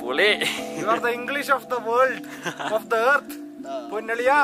പൊളി you are the English of the world of the earth പൊന്നളിയ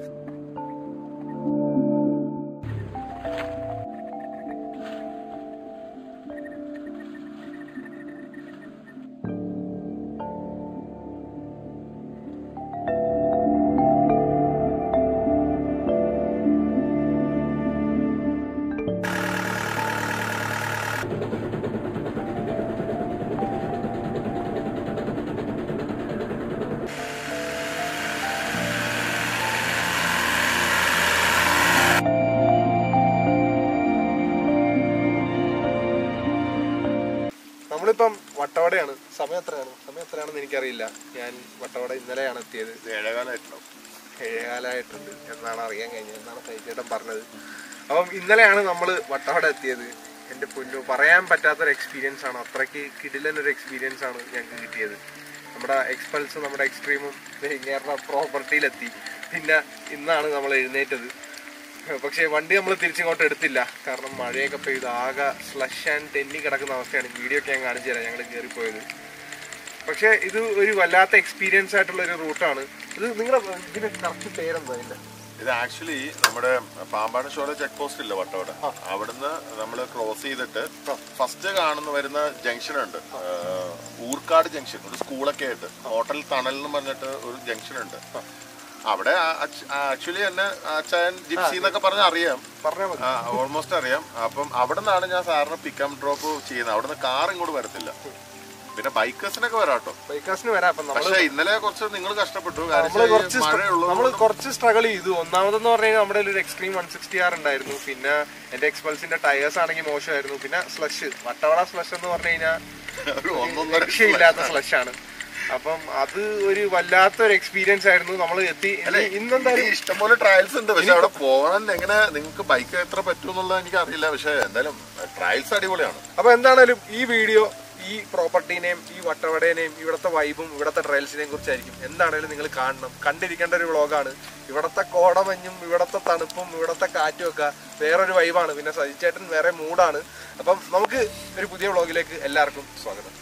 നമ്മളിപ്പം വട്ടവടയാണ് സമയം എത്രയാണ് സമയം എത്രയാണെന്ന് എനിക്കറിയില്ല ഞാൻ വട്ടവട ഇന്നലെയാണ് എത്തിയത് ഏഴേകാലായിട്ടുണ്ടാവും ഏഴാലായിട്ടുണ്ട് എന്നാണ് അറിയാൻ കഴിഞ്ഞത് എന്നാണ് സൈചേട്ടൻ പറഞ്ഞത് അപ്പം ഇന്നലെയാണ് നമ്മൾ വട്ടവട എത്തിയത് എൻ്റെ പൊന്നു പറയാൻ പറ്റാത്തൊരു എക്സ്പീരിയൻസ് ആണ് അത്രയ്ക്ക് കിടിലൻ ഒരു എക്സ്പീരിയൻസ് ആണ് ഞങ്ങൾക്ക് കിട്ടിയത് നമ്മുടെ എക്സ്പൾസ് നമ്മുടെ എക്സ്ട്രീമും ഇങ്ങേറെ പ്രോപ്പർട്ടിയിലെത്തി പിന്നെ ഇന്നാണ് നമ്മൾ എഴുന്നേറ്റത് പക്ഷേ വണ്ടി നമ്മൾ തിരിച്ചിങ്ങോട്ട് എടുത്തില്ല കാരണം മഴയൊക്കെ പെയ്ത് ആകെ സ്ലഷ് ആൻഡ് തെന്നി കിടക്കുന്ന അവസ്ഥയാണ് വീഡിയോ ഒക്കെ ഞാൻ കാണിച്ചു തരാം ഞങ്ങൾ കയറിപ്പോയത് പക്ഷേ ഇത് ഒരു വല്ലാത്ത എക്സ്പീരിയൻസ് ആയിട്ടുള്ള ഒരു റൂട്ടാണ് ഇത് നിങ്ങളുടെ ഇതിന്റെ കറക്റ്റ് പേരെന്താ ഇതിന്റെ ഇത് ആക്ച്വലി നമ്മുടെ പാമ്പാട് ഷോറെ ചെക്ക് പോസ്റ്റ് ഇല്ല വട്ടവട അവിടുന്ന് നമ്മൾ ക്രോസ് ചെയ്തിട്ട് ഫസ്റ്റ് കാണുന്ന വരുന്ന ജംഗ്ഷൻ ഉണ്ട് ഏഹ്, ഊർക്കാട് ജംഗ്ഷൻ ഒരു സ്കൂളൊക്കെ ആയിട്ട് ഹോട്ടൽ തണൽ എന്ന് പറഞ്ഞിട്ട് ഒരു ജംഗ്ഷൻ ഉണ്ട് അവിടെ ആക്ച്വലി എന്നെ അച്ചായൻ ജിപ്സി എന്നൊക്കെ പറഞ്ഞ് അറിയാം പറഞ്ഞാൽ മതി ഓൾമോസ്റ്റ് അറിയാം അപ്പം അവിടെ നിന്നാണ് ഞാൻ സാറിന് പിക്കപ്പ് ഡ്രോപ്പ് ചെയ്യുന്നത് അവിടുന്ന് കാർ ഇങ്ങോട്ട് വരത്തില്ല പിന്നെ ബൈക്കേഴ്സിനൊക്കെ വരാട്ടോ ബൈക്കാസിന് വരാം അപ്പം നമ്മൾ പക്ഷെ ഇന്നലെ കുറച്ച് നിങ്ങൾ കഷ്ടപ്പെട്ടു നമ്മൾ കുറച്ച് കാരണം നമ്മൾ മഴയുള്ളത് കുറച്ച് സ്ട്രഗിൾ ചെയ്തു ഒന്നാമതെന്ന് പറഞ്ഞു കഴിഞ്ഞാൽ നമ്മുടെ ഒരു എക്സ്ട്രീം വൺ സിക്സ്റ്റി ആർ ഉണ്ടായിരുന്നു പിന്നെ എന്റെ എക്സ്പൾസിന്റെ ടയേഴ്സ് ആണെങ്കിൽ മോശമായിരുന്നു പിന്നെ സ്ലഷ് വട്ടവട സ്ലഷ് എന്ന് പറഞ്ഞു കഴിഞ്ഞാൽ ഒരു ഒന്നൊന്നര രക്ഷയില്ലാത്ത സ്ലഷ് ആണ് അപ്പം അത് ഒരു വല്ലാത്തൊരു എക്സ്പീരിയൻസ് ആയിരുന്നു നമ്മൾ എത്തി ഇനി ഇന്നെന്തായാലും ഇനി ഇഷ്ടംപോലെ ട്രയൽസ് ഉണ്ട് പക്ഷെ അവിടെ പോകാൻ എങ്ങനെ നിങ്ങൾക്ക് ബൈക്ക് എത്ര പറ്റുമെന്നുള്ളത് എനിക്ക് അറിയില്ല പക്ഷെ എന്തായാലും ട്രയൽസ് അടിപൊളിയാണ് അപ്പൊ എന്താണേലും ഈ വീഡിയോ ഈ പ്രോപ്പർട്ടീനെയും ഈ വട്ടവടേനെയും ഇവിടുത്തെ വൈബും ഇവിടുത്തെ ട്രയൽസിനെയും കുറിച്ചായിരിക്കും എന്താണേലും നിങ്ങൾ കാണണം കണ്ടിരിക്കേണ്ട ഒരു വ്ളോഗാണ് ഇവിടുത്തെ കോടമഞ്ഞും ഇവിടുത്തെ തണുപ്പും ഇവിടുത്തെ കാറ്റും ഒക്കെ വേറൊരു വൈബാണ് പിന്നെ സജിച്ചേട്ടൻ വേറെ മൂഡാണ് അപ്പം നമുക്ക് ഒരു പുതിയ വ്ളോഗിലേക്ക് എല്ലാവർക്കും സ്വാഗതം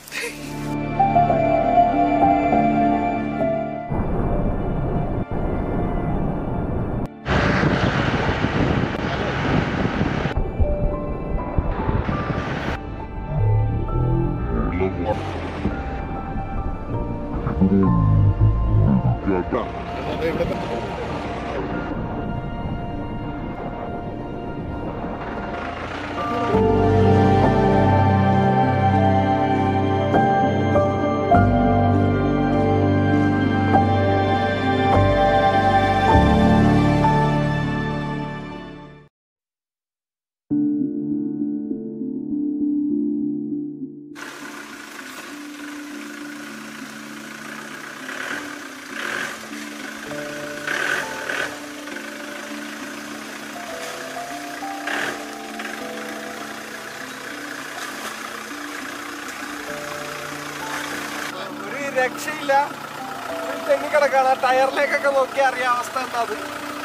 ഒരു രക്ഷയില്ല ഒരു തെന്നിക്കിടക്കാണ് ആ ടയറിലേക്കൊക്കെ നോക്കി അറിയാം അവസ്ഥ എന്താ അത്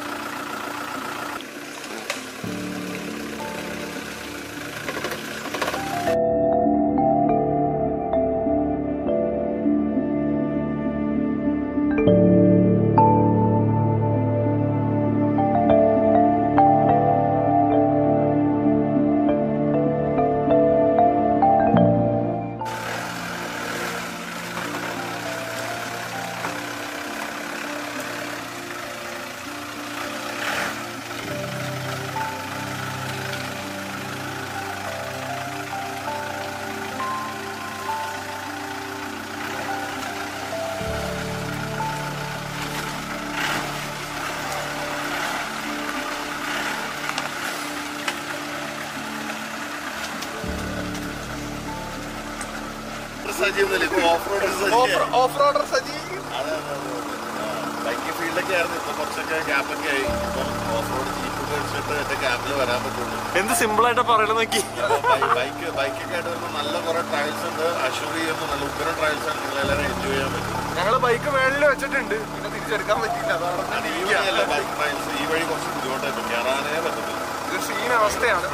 സജി ഒന്നുമില്ല ഇത് off road Saji off roader Saji bike ഫീൽഡൊക്കെ ആയിരുന്നു ഇപ്പൊ കുറച്ചൊക്കെ ഗ്യാപ്പൊക്കെ ആയി ഇപ്പം ഓഫ് റോഡ് ജീപ്പ് വെച്ചിട്ട് എന്റെ ക്യാമ്പിൽ വരാൻ പറ്റുള്ളൂ എന്ത് സിമ്പിൾ ആയിട്ട് പറയണ നോക്കി ബൈക്ക് ബൈക്കൊക്കെ ആയിട്ട് വരുമ്പോൾ നല്ല കുറെ ട്രയൽസ് ഉണ്ട് അഷൂർ ചെയ്യുന്ന നല്ല ഉഗ്രം ട്രയൽസ് ആണ് നിങ്ങൾ എല്ലാവരും എൻജോയ് ചെയ്യാൻ പറ്റും ഞങ്ങള് ബൈക്ക് മേളിൽ വെച്ചിട്ടുണ്ട് പിന്നെ തിരിച്ചെടുക്കാൻ പറ്റില്ല അതാണ് അത് ഈ വഴിയല്ല ബൈക്ക് ട്രയൽസ് ഈ വഴി കുറച്ച് ബുദ്ധിമുട്ടായിട്ട് കയറാനേ പറ്റത്തില്ല ഇത് സീൻ അവസ്ഥയാണ്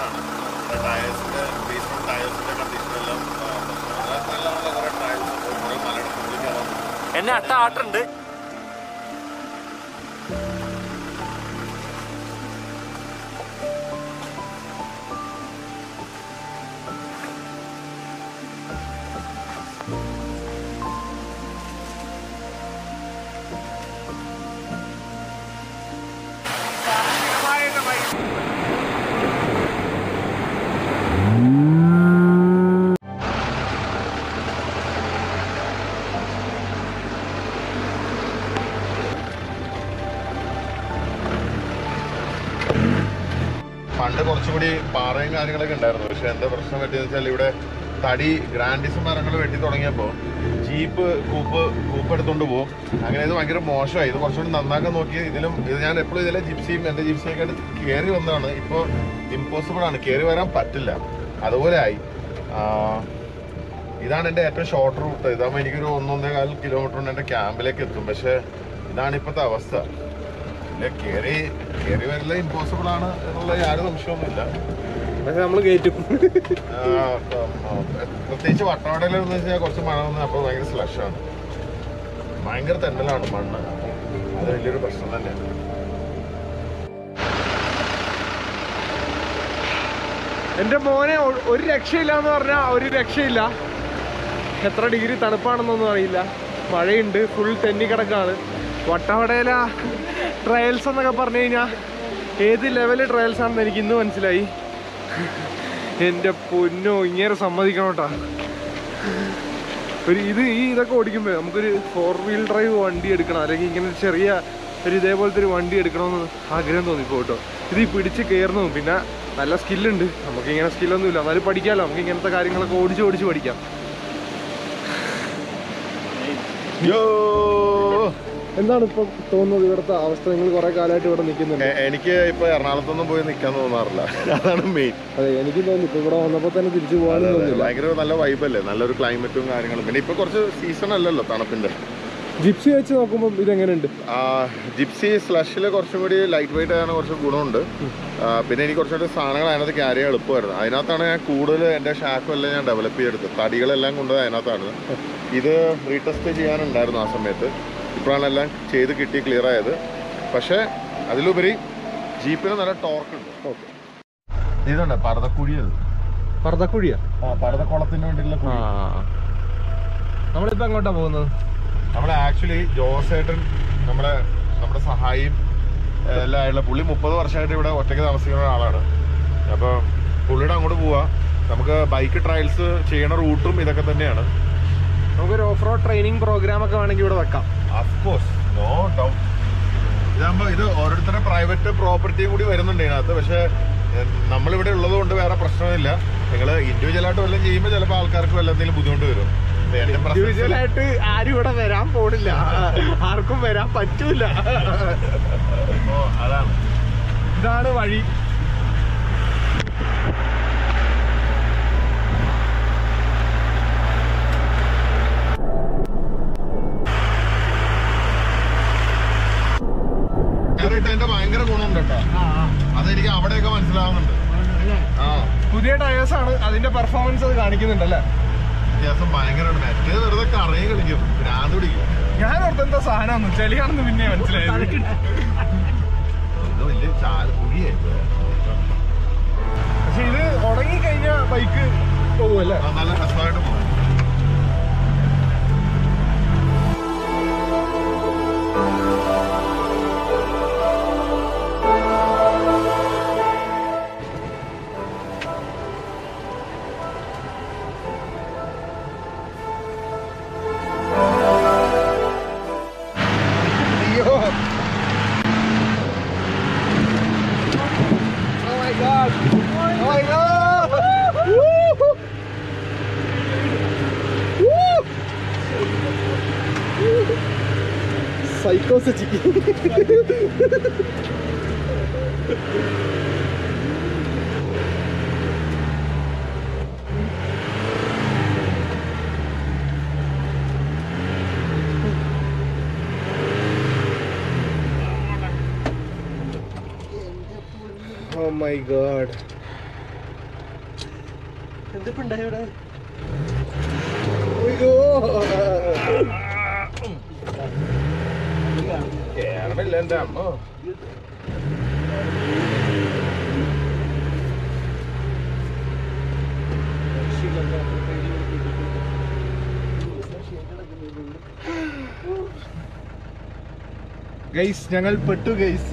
ടയേഴ്സിന്റെ ബേസ്മെന്റ് ടയേഴ്സിന്റെ കണ്ടീഷൻ എല്ലാം ആ, പ്രശ്നമാണ്. അതിനകത്ത് നല്ല നല്ല കുറെ ട്രയൽസ് ഉണ്ട് കുറെ മലയുടെ മുകളിൽ കയറാൻ എന്നെ അട്ട ആട്ടുണ്ട് പണ്ട് കുറച്ചുകൂടി പാറയും കാര്യങ്ങളൊക്കെ ഉണ്ടായിരുന്നു പക്ഷെ എന്താ പ്രശ്നം പറ്റിയെന്ന് വെച്ചാൽ ഇവിടെ തടി ഗ്രാൻഡിസ് മരങ്ങൾ വെട്ടി തുടങ്ങിയപ്പോൾ ജീപ്പ് കൂപ്പ് കൂപ്പ് എടുത്തോണ്ട് പോകും അങ്ങനെ ഇത് ഭയങ്കര മോശമായി ഇത് കുറച്ചുകൂടി നന്നാക്കാൻ നോക്കി ഇതിലും ഇത് ഞാൻ എപ്പോഴും ഇതിലെ ജിപ്സിയും എൻ്റെ ജിപ്സിയൊക്കെ ആയിട്ട് കയറി വന്നതാണ് ഇപ്പോൾ ഇമ്പോസിബിൾ ആണ് കയറി വരാൻ പറ്റില്ല അതുപോലെ ആയി ആ, ഇതാണ് എൻ്റെ ഏറ്റവും ഷോർട്ട് റൂട്ട് ഇതാകുമ്പോൾ എനിക്കൊരു ഒന്നൊന്നേകാൽ കിലോമീറ്റർ കൊണ്ട് എൻ്റെ ക്യാമ്പിലേക്ക് എത്തും പക്ഷേ ഇതാണ് ഇപ്പോഴത്തെ അവസ്ഥ പിന്നെ കയറി കയറി വരല് ഇമ്പോസിബിൾ ആണ് എന്നുള്ള യാതൊരു സംശയമൊന്നുമില്ല പക്ഷെ നമ്മൾ കയറ്റും ആ, ഉം, ഉം, പ്രത്യേകിച്ച് വട്ടവടയിൽ എന്ന് വെച്ചാൽ കുറച്ച് മഴ വന്ന് അപ്പോൾ ഭയങ്കര സ്ലഷാണ് ഭയങ്കര തെന്നലാണ് മണ്ണ് അത് വലിയൊരു പ്രശ്നം തന്നെയാണ് എന്റെ മോനെ ഒ- ഒരു രക്ഷയില്ല എന്ന് പറഞ്ഞാൽ ഒരു രക്ഷയില്ല എത്ര ഡിഗ്രി തണുപ്പാണെന്നൊന്നും അറിയില്ല മഴയുണ്ട് ഫുൾ തെന്നിക്കിടക്കാണ് വട്ടവടയില ട്രയൽസ് എന്നൊക്കെ പറഞ്ഞു കഴിഞ്ഞാൽ ഏത് ലെവല് ട്രയൽസ് ആണെന്ന് എനിക്ക് ഇന്ന് മനസ്സിലായി എൻ്റെ പൊന്നോ ഇങ്ങനെ സമ്മതിക്കണം കേട്ടാ ഒരു ഇത് ഈ ഇതൊക്കെ ഓടിക്കുമ്പോൾ നമുക്കൊരു ഫോർ വീൽ ഡ്രൈവ് വണ്ടി എടുക്കണം അല്ലെങ്കിൽ ഇങ്ങനെ ഒരു ചെറിയ ഒരു ഇതേപോലത്തെ ഒരു വണ്ടി എടുക്കണമെന്ന് ആഗ്രഹം തോന്നിപ്പോ കേട്ടോ ഇത് ഈ പിടിച്ച് കയറുന്നു പിന്നെ നല്ല സ്കില്ലുണ്ട് നമുക്ക് ഇങ്ങനെ സ്കില്ലൊന്നുമില്ല എന്നാലും പഠിക്കാമല്ലോ നമുക്ക് ഇങ്ങനത്തെ കാര്യങ്ങളൊക്കെ ഓടിച്ച് ഓടിച്ച് പഠിക്കാം യോ എന്താണ് ഇപ്പം തോന്നുന്നത് ഇവിടുത്തെ അവസ്ഥ നിങ്ങൾ കുറെ കാലമായിട്ട് ഇവിടെ നിൽക്കുന്നുണ്ട് എ- എനിക്ക് ഇപ്പൊ എറണാകുളത്തൊന്നും പോയി നിൽക്കാൻ തോന്നാറില്ല അതാണ് മെയിൻ അതെ എനിക്കും തോന്നുന്നു ഇപ്പൊ ഇവിടെ വന്നപ്പോൾ തന്നെ തിരിച്ചു പോകാനും തോന്നുന്നില്ല ഭയങ്കര നല്ല വൈബല്ലേ നല്ലൊരു ക്ലൈമറ്റും കാര്യങ്ങളും പിന്നെ ഇപ്പൊ കുറച്ച് സീസൺ അല്ലല്ലോ തണുപ്പിന്റെ ജിപ്സി വെച്ച് നോക്കുമ്പോൾ ഇതെങ്ങനെയുണ്ട് ആ, ജിപ്സി സ്ലഷിൽ കുറച്ചും കൂടി ലൈറ്റ് വെയിറ്റ് ആകാൻ കുറച്ച് ഗുണമുണ്ട് ആ, പിന്നെ എനിക്ക് കുറച്ചുകൂടി സാധനങ്ങൾ അതിനകത്ത് ക്യാരി ചെയ്യാൻ എളുപ്പമായിരുന്നു അതിനകത്താണ് ഞാൻ കൂടുതൽ എൻ്റെ ഷാക്കും എല്ലാം ഞാൻ ഡെവലപ്പ് ചെയ്തെടുത്തത് തടികളെല്ലാം കൊണ്ടുപോയി അതിനകത്താണ് ഇത് റീടെസ്റ്റ് ചെയ്യാനുണ്ടായിരുന്നു ആ സമയത്ത് ഇപ്പോഴാണ് എല്ലാം ചെയ്ത് കിട്ടി ക്ലിയർ ആയത് പക്ഷേ അതിലുപരി ജീപ്പിന് നല്ല ടോർക്ക് ഉണ്ട് ഓക്കെ ഇതുണ്ട് പർദ്ദക്കുഴി അത് പർദ്ദക്കുഴിയാ ആ പർദ്ദക്കുളത്തിന് വേണ്ടിയിട്ടുള്ള കുഴി നമ്മളിപ്പോ എങ്ങോട്ടാ പോകുന്നത് നമ്മളെ ആക്ച്വലി ജോസേട്ടൻ നമ്മളെ നമ്മുടെ സഹായിയും ഏഹ്, എല്ലാം ആയിട്ടുള്ള പുള്ളി മുപ്പത് വർഷമായിട്ട് ഇവിടെ ഒറ്റയ്ക്ക് താമസിക്കുന്ന ഒരാളാണ് അപ്പോൾ പുള്ളിയുടെ അങ്ങോട്ട് പോവാ നമുക്ക് ബൈക്ക് ട്രയൽസ് ചെയ്യണ റൂട്ടും ഇതൊക്കെ തന്നെയാണ് നമുക്കൊരു ഓഫ് റോഡ് ട്രെയിനിങ് പ്രോഗ്രാം ഒക്കെ വേണമെങ്കിൽ ഇവിടെ വെക്കാം അഫ്കോഴ്സ് നോ ഡൗട്ട് ഇതാകുമ്പോൾ ഇത് ഓരോരുത്തരുടെ പ്രൈവറ്റ് പ്രോപ്പർട്ടിയും കൂടി വരുന്നുണ്ട് ഇതിനകത്ത് പക്ഷേ ഏഹ്, നമ്മളിവിടെ ഉള്ളത് കൊണ്ട് വേറെ പ്രശ്നമില്ല നിങ്ങൾ ഇൻഡിവിജ്വലായിട്ട് വല്ലതും ചെയ്യുമ്പോൾ ചിലപ്പോൾ ആൾക്കാർക്ക് വല്ല എന്തെങ്കിലും ബുദ്ധിമുട്ട് വരും ഇപ്പൊ എന്റെ പ്രശ്നത്തില് ഇൻഡിവിജ്വലായിട്ട് ആരും ഇവിടെ വരാൻ പോണില്ല ആർക്കും വരാൻ പറ്റൂല ഇപ്പോ അതാണ് ഇതാണ് വഴി കയറിയിട്ടതിന്റെ ഭയങ്കര ഗുണമുണ്ട് കേട്ടോ അതെനിക്ക് അവിടെയൊക്കെ മനസ്സിലാവുന്നുണ്ട് ആ പുതിയ ടയേഴ്സ് ആണ് അതിന്റെ പെർഫോമൻസ് അത് കാണിക്കുന്നുണ്ടല്ലേ വ്യത്യാസം ഭയങ്കരമാണ് മറ്റേ വെറുതെ കറങ്ങി കളിക്കും ഭ്രാന്ത് പിടിക്കും ഞാൻ ഓർത്തെന്താ സാധനം ചെളിയാണെന്ന് പിന്നെ മനസ്സിലായത് ഇത് വലിയ ചാല കുഴിയായി പക്ഷെ ഇത് ഉണങ്ങി കഴിഞ്ഞ ബൈക്ക് പോകുമല്ലേ ആ, നല്ല രസമായിട്ട് പോകും അയ്യോ Oh my god! Oh my god! Woo! Woo! സൈക്കോസറ്റി ഓ മൈ ഗോഡ് എന്തിപ്പുണ്ടായി ഇവിടെ അയ്യോ എന്റെ അമ്മ ഗൈസ് ഞങ്ങൾ പെട്ടു ഗൈസ്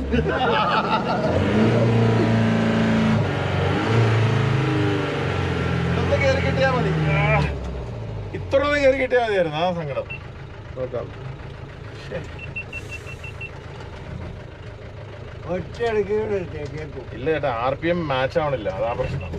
ഒന്ന് കയറി കിട്ടിയാ മതി ഇത്ര ഒന്ന് കയറി കിട്ടിയാ മതിയായിരുന്നു ആ സങ്കടം നോക്കാം ഇല്ല ചേട്ടാ ആർ പി എം മാച്ച് ആവണില്ല അതാ പ്രശ്നം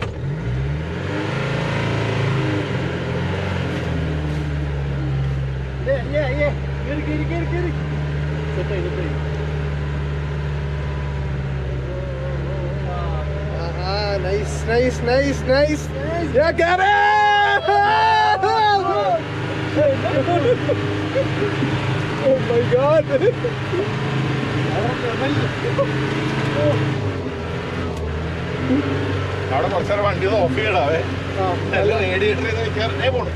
nice nice nice nice Yeah, get it! oh my god! അവിടെ കുറച്ചേരം വണ്ടി ഒന്ന് ഓഫ് ചെയ്യടാവേ എല്ലാം റേഡിയേറ്റർ ചെയ്ത് വെക്കാറേ പോണു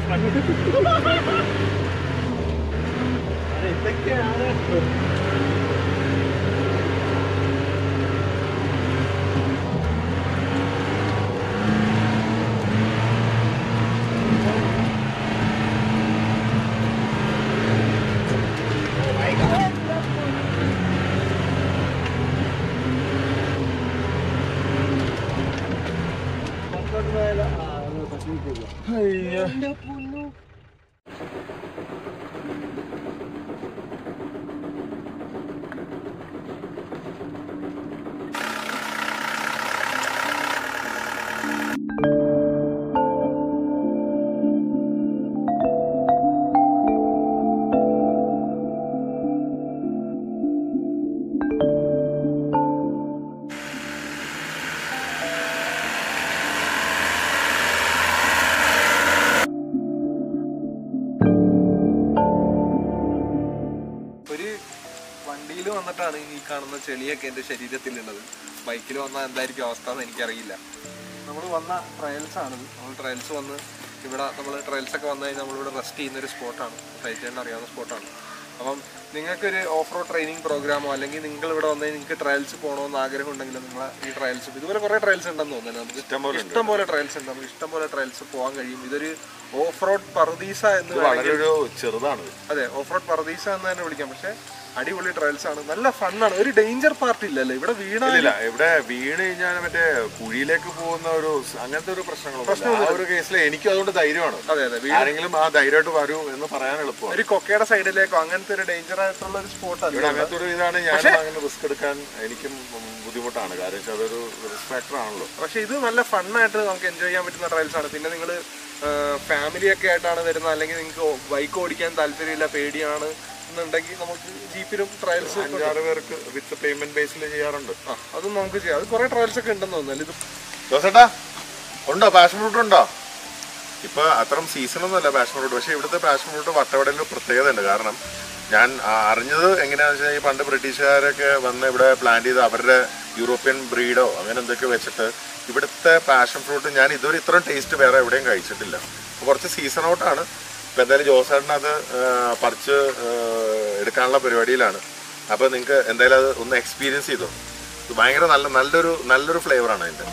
ഒരു വണ്ടിയിൽ വന്നിട്ടാണ് ഈ കാണുന്ന ചെളിയൊക്കെ എൻ്റെ ശരീരത്തിലുള്ളത് ബൈക്കിൽ വന്നാൽ എന്തായിരിക്കും അവസ്ഥ എന്ന് എനിക്കറിയില്ല നമ്മൾ വന്ന ട്രയൽസ് ആണിത് നമ്മൾ ട്രയൽസ് വന്ന് ഇവിടെ നമ്മൾ ട്രയൽസ് ഒക്കെ വന്നു കഴിഞ്ഞാൽ നമ്മളിവിടെ റെസ്റ്റ് ചെയ്യുന്ന ഒരു സ്പോട്ടാണ് സൈറ്റേണ്ട അറിയാവുന്ന സ്പോട്ടാണ് അപ്പം നിങ്ങൾക്കൊരു ഓഫ് റോഡ് ട്രെയിനിങ് പ്രോഗ്രാമോ അല്ലെങ്കിൽ നിങ്ങൾ ഇവിടെ വന്നു നിങ്ങൾക്ക് ട്രയൽസ് പോകണമെന്ന് ആഗ്രഹം ഉണ്ടെങ്കിൽ നിങ്ങൾ ഈ ട്രയൽസ് ഇതുപോലെ കുറേ ട്രയൽസ് ഉണ്ടെന്ന് തോന്നുന്നു നമുക്ക് ഇഷ്ടംപോലെ ഉണ്ട്. ഇഷ്ടം പോലെ ട്രയൽസ് ഉണ്ട് നമുക്ക് ഇഷ്ടം പോലെ ട്രയൽസ് പോകാൻ കഴിയും ഇതൊരു ഓഫ് റോഡ് പർദീസ എന്ന് ഇത് വളരെ ഒരു ചെറുതാണ് അതെ ഓഫ് റോഡ് പർദീസ എന്ന് തന്നെ വിളിക്കാം പക്ഷെ അടിപൊളി ട്രയൽസ് ആണ് നല്ല ഫണ്ണാണ് ഒരു ഡേഞ്ചർ പാർട്ടി ഇല്ലല്ലോ ഇവിടെ വീണ ഇല്ല ഇവിടെ വീണ് കഴിഞ്ഞാൽ മറ്റേ കുഴിയിലേക്ക് പോകുന്ന ഒരു സ് അങ്ങനത്തെ ഒരു പ്രശ്നങ്ങളൊന്നും ആ ഒരു കേസിൽ എനിക്ക് അതുകൊണ്ട് ധൈര്യമാണ് അതെ അതെ വീ- ആരെങ്കിലും ആ ധൈര്യമായിട്ട് വരൂ എന്ന് പറയാൻ എളുപ്പമാണ് ഒരു കൊക്കയുടെ സൈഡിലേക്കോ അങ്ങനത്തെ ഒരു ഡേഞ്ചർ ആയിട്ടുള്ള ഒരു സ്പോട്ട് ഇവിടെ അല്ല അങ്ങനത്തെ ഒരു ഇതാണ് ഞാൻ അങ്ങനെ റിസ്ക് എടുക്കാൻ എനിക്കും ഉം, ബുദ്ധിമുട്ടാണ് കാരണം വെച്ചാൽ അതൊരു റിസ്ക് ഫാക്ടർ ആണല്ലോ പക്ഷെ ഇത് നല്ല ഫണ്ണായിട്ട് നമുക്ക് എൻജോയ് ചെയ്യാൻ പറ്റുന്ന ട്രയൽസ് ആണ് പിന്നെ നിങ്ങൾ ഫാമിലി ഒക്കെ ആയിട്ടാണ് വരുന്നത് അല്ലെങ്കിൽ നിങ്ങൾക്ക് ബൈക്ക് ഓടിക്കാൻ താല്പര്യമില്ല പേടിയാണ് എന്നുണ്ടെങ്കിൽ നമുക്ക് ജീപ്പിലും ട്രയൽസ് അഞ്ചാറ് പേർക്ക് വിത്ത് പേയ്മെന്റ് ബേസിൽ ചെയ്യാറുണ്ട് ആ അതും നമുക്ക് ചെയ്യാം അത് കുറെ ട്രയൽസ് ഒക്കെ ഉണ്ടെന്ന് തോന്നുന്നു ഇത് ജോസേട്ടാ ഉണ്ടോ പാഷൻ ഫ്രൂട്ട് ഉണ്ടോ ഇപ്പൊ അത്തരം സീസണൊന്നും അല്ല പാഷൻ ഫ്രൂട്ട് പക്ഷെ ഇവിടുത്തെ പാഷൻ ഫ്രൂട്ട് വട്ടവടയിൽ ഒരു പ്രത്യേകത ഉണ്ട് കാരണം ഞാൻ ആ, അറിഞ്ഞത് എങ്ങനെയാണെന്ന് വെച്ചാൽ ഈ പണ്ട് ബ്രിട്ടീഷുകാരൊക്കെ വന്ന് ഇവിടെ പ്ലാൻ ചെയ്ത് അവരുടെ യൂറോപ്യൻ ബ്രീഡോ അങ്ങനെ എന്തൊക്കെ വെച്ചിട്ട് ഇവിടുത്തെ പാഷൻ ഫ്രൂട്ട് ഞാൻ ഇതുവരെ ഇത്രയും ടേസ്റ്റ് വേറെ എവിടെയും കഴിച്ചിട്ടില്ല അപ്പൊ കുറച്ച് സീസൺ ഔട്ടാണ് ഇപ്പൊ എന്തായാലും ജോസേട്ടൻ അത് ആ, പറിച്ച് ആ, എടുക്കാനുള്ള പരിപാടിയിലാണ് അപ്പൊ നിങ്ങൾക്ക് എന്തായാലും അത് ഒന്ന് എക്സ്പീരിയൻസ് ചെയ്തോ ഇത് ഭയങ്കര നല്ല നല്ലൊരു നല്ലൊരു ഫ്ലേവറാണ് അതിന്റെ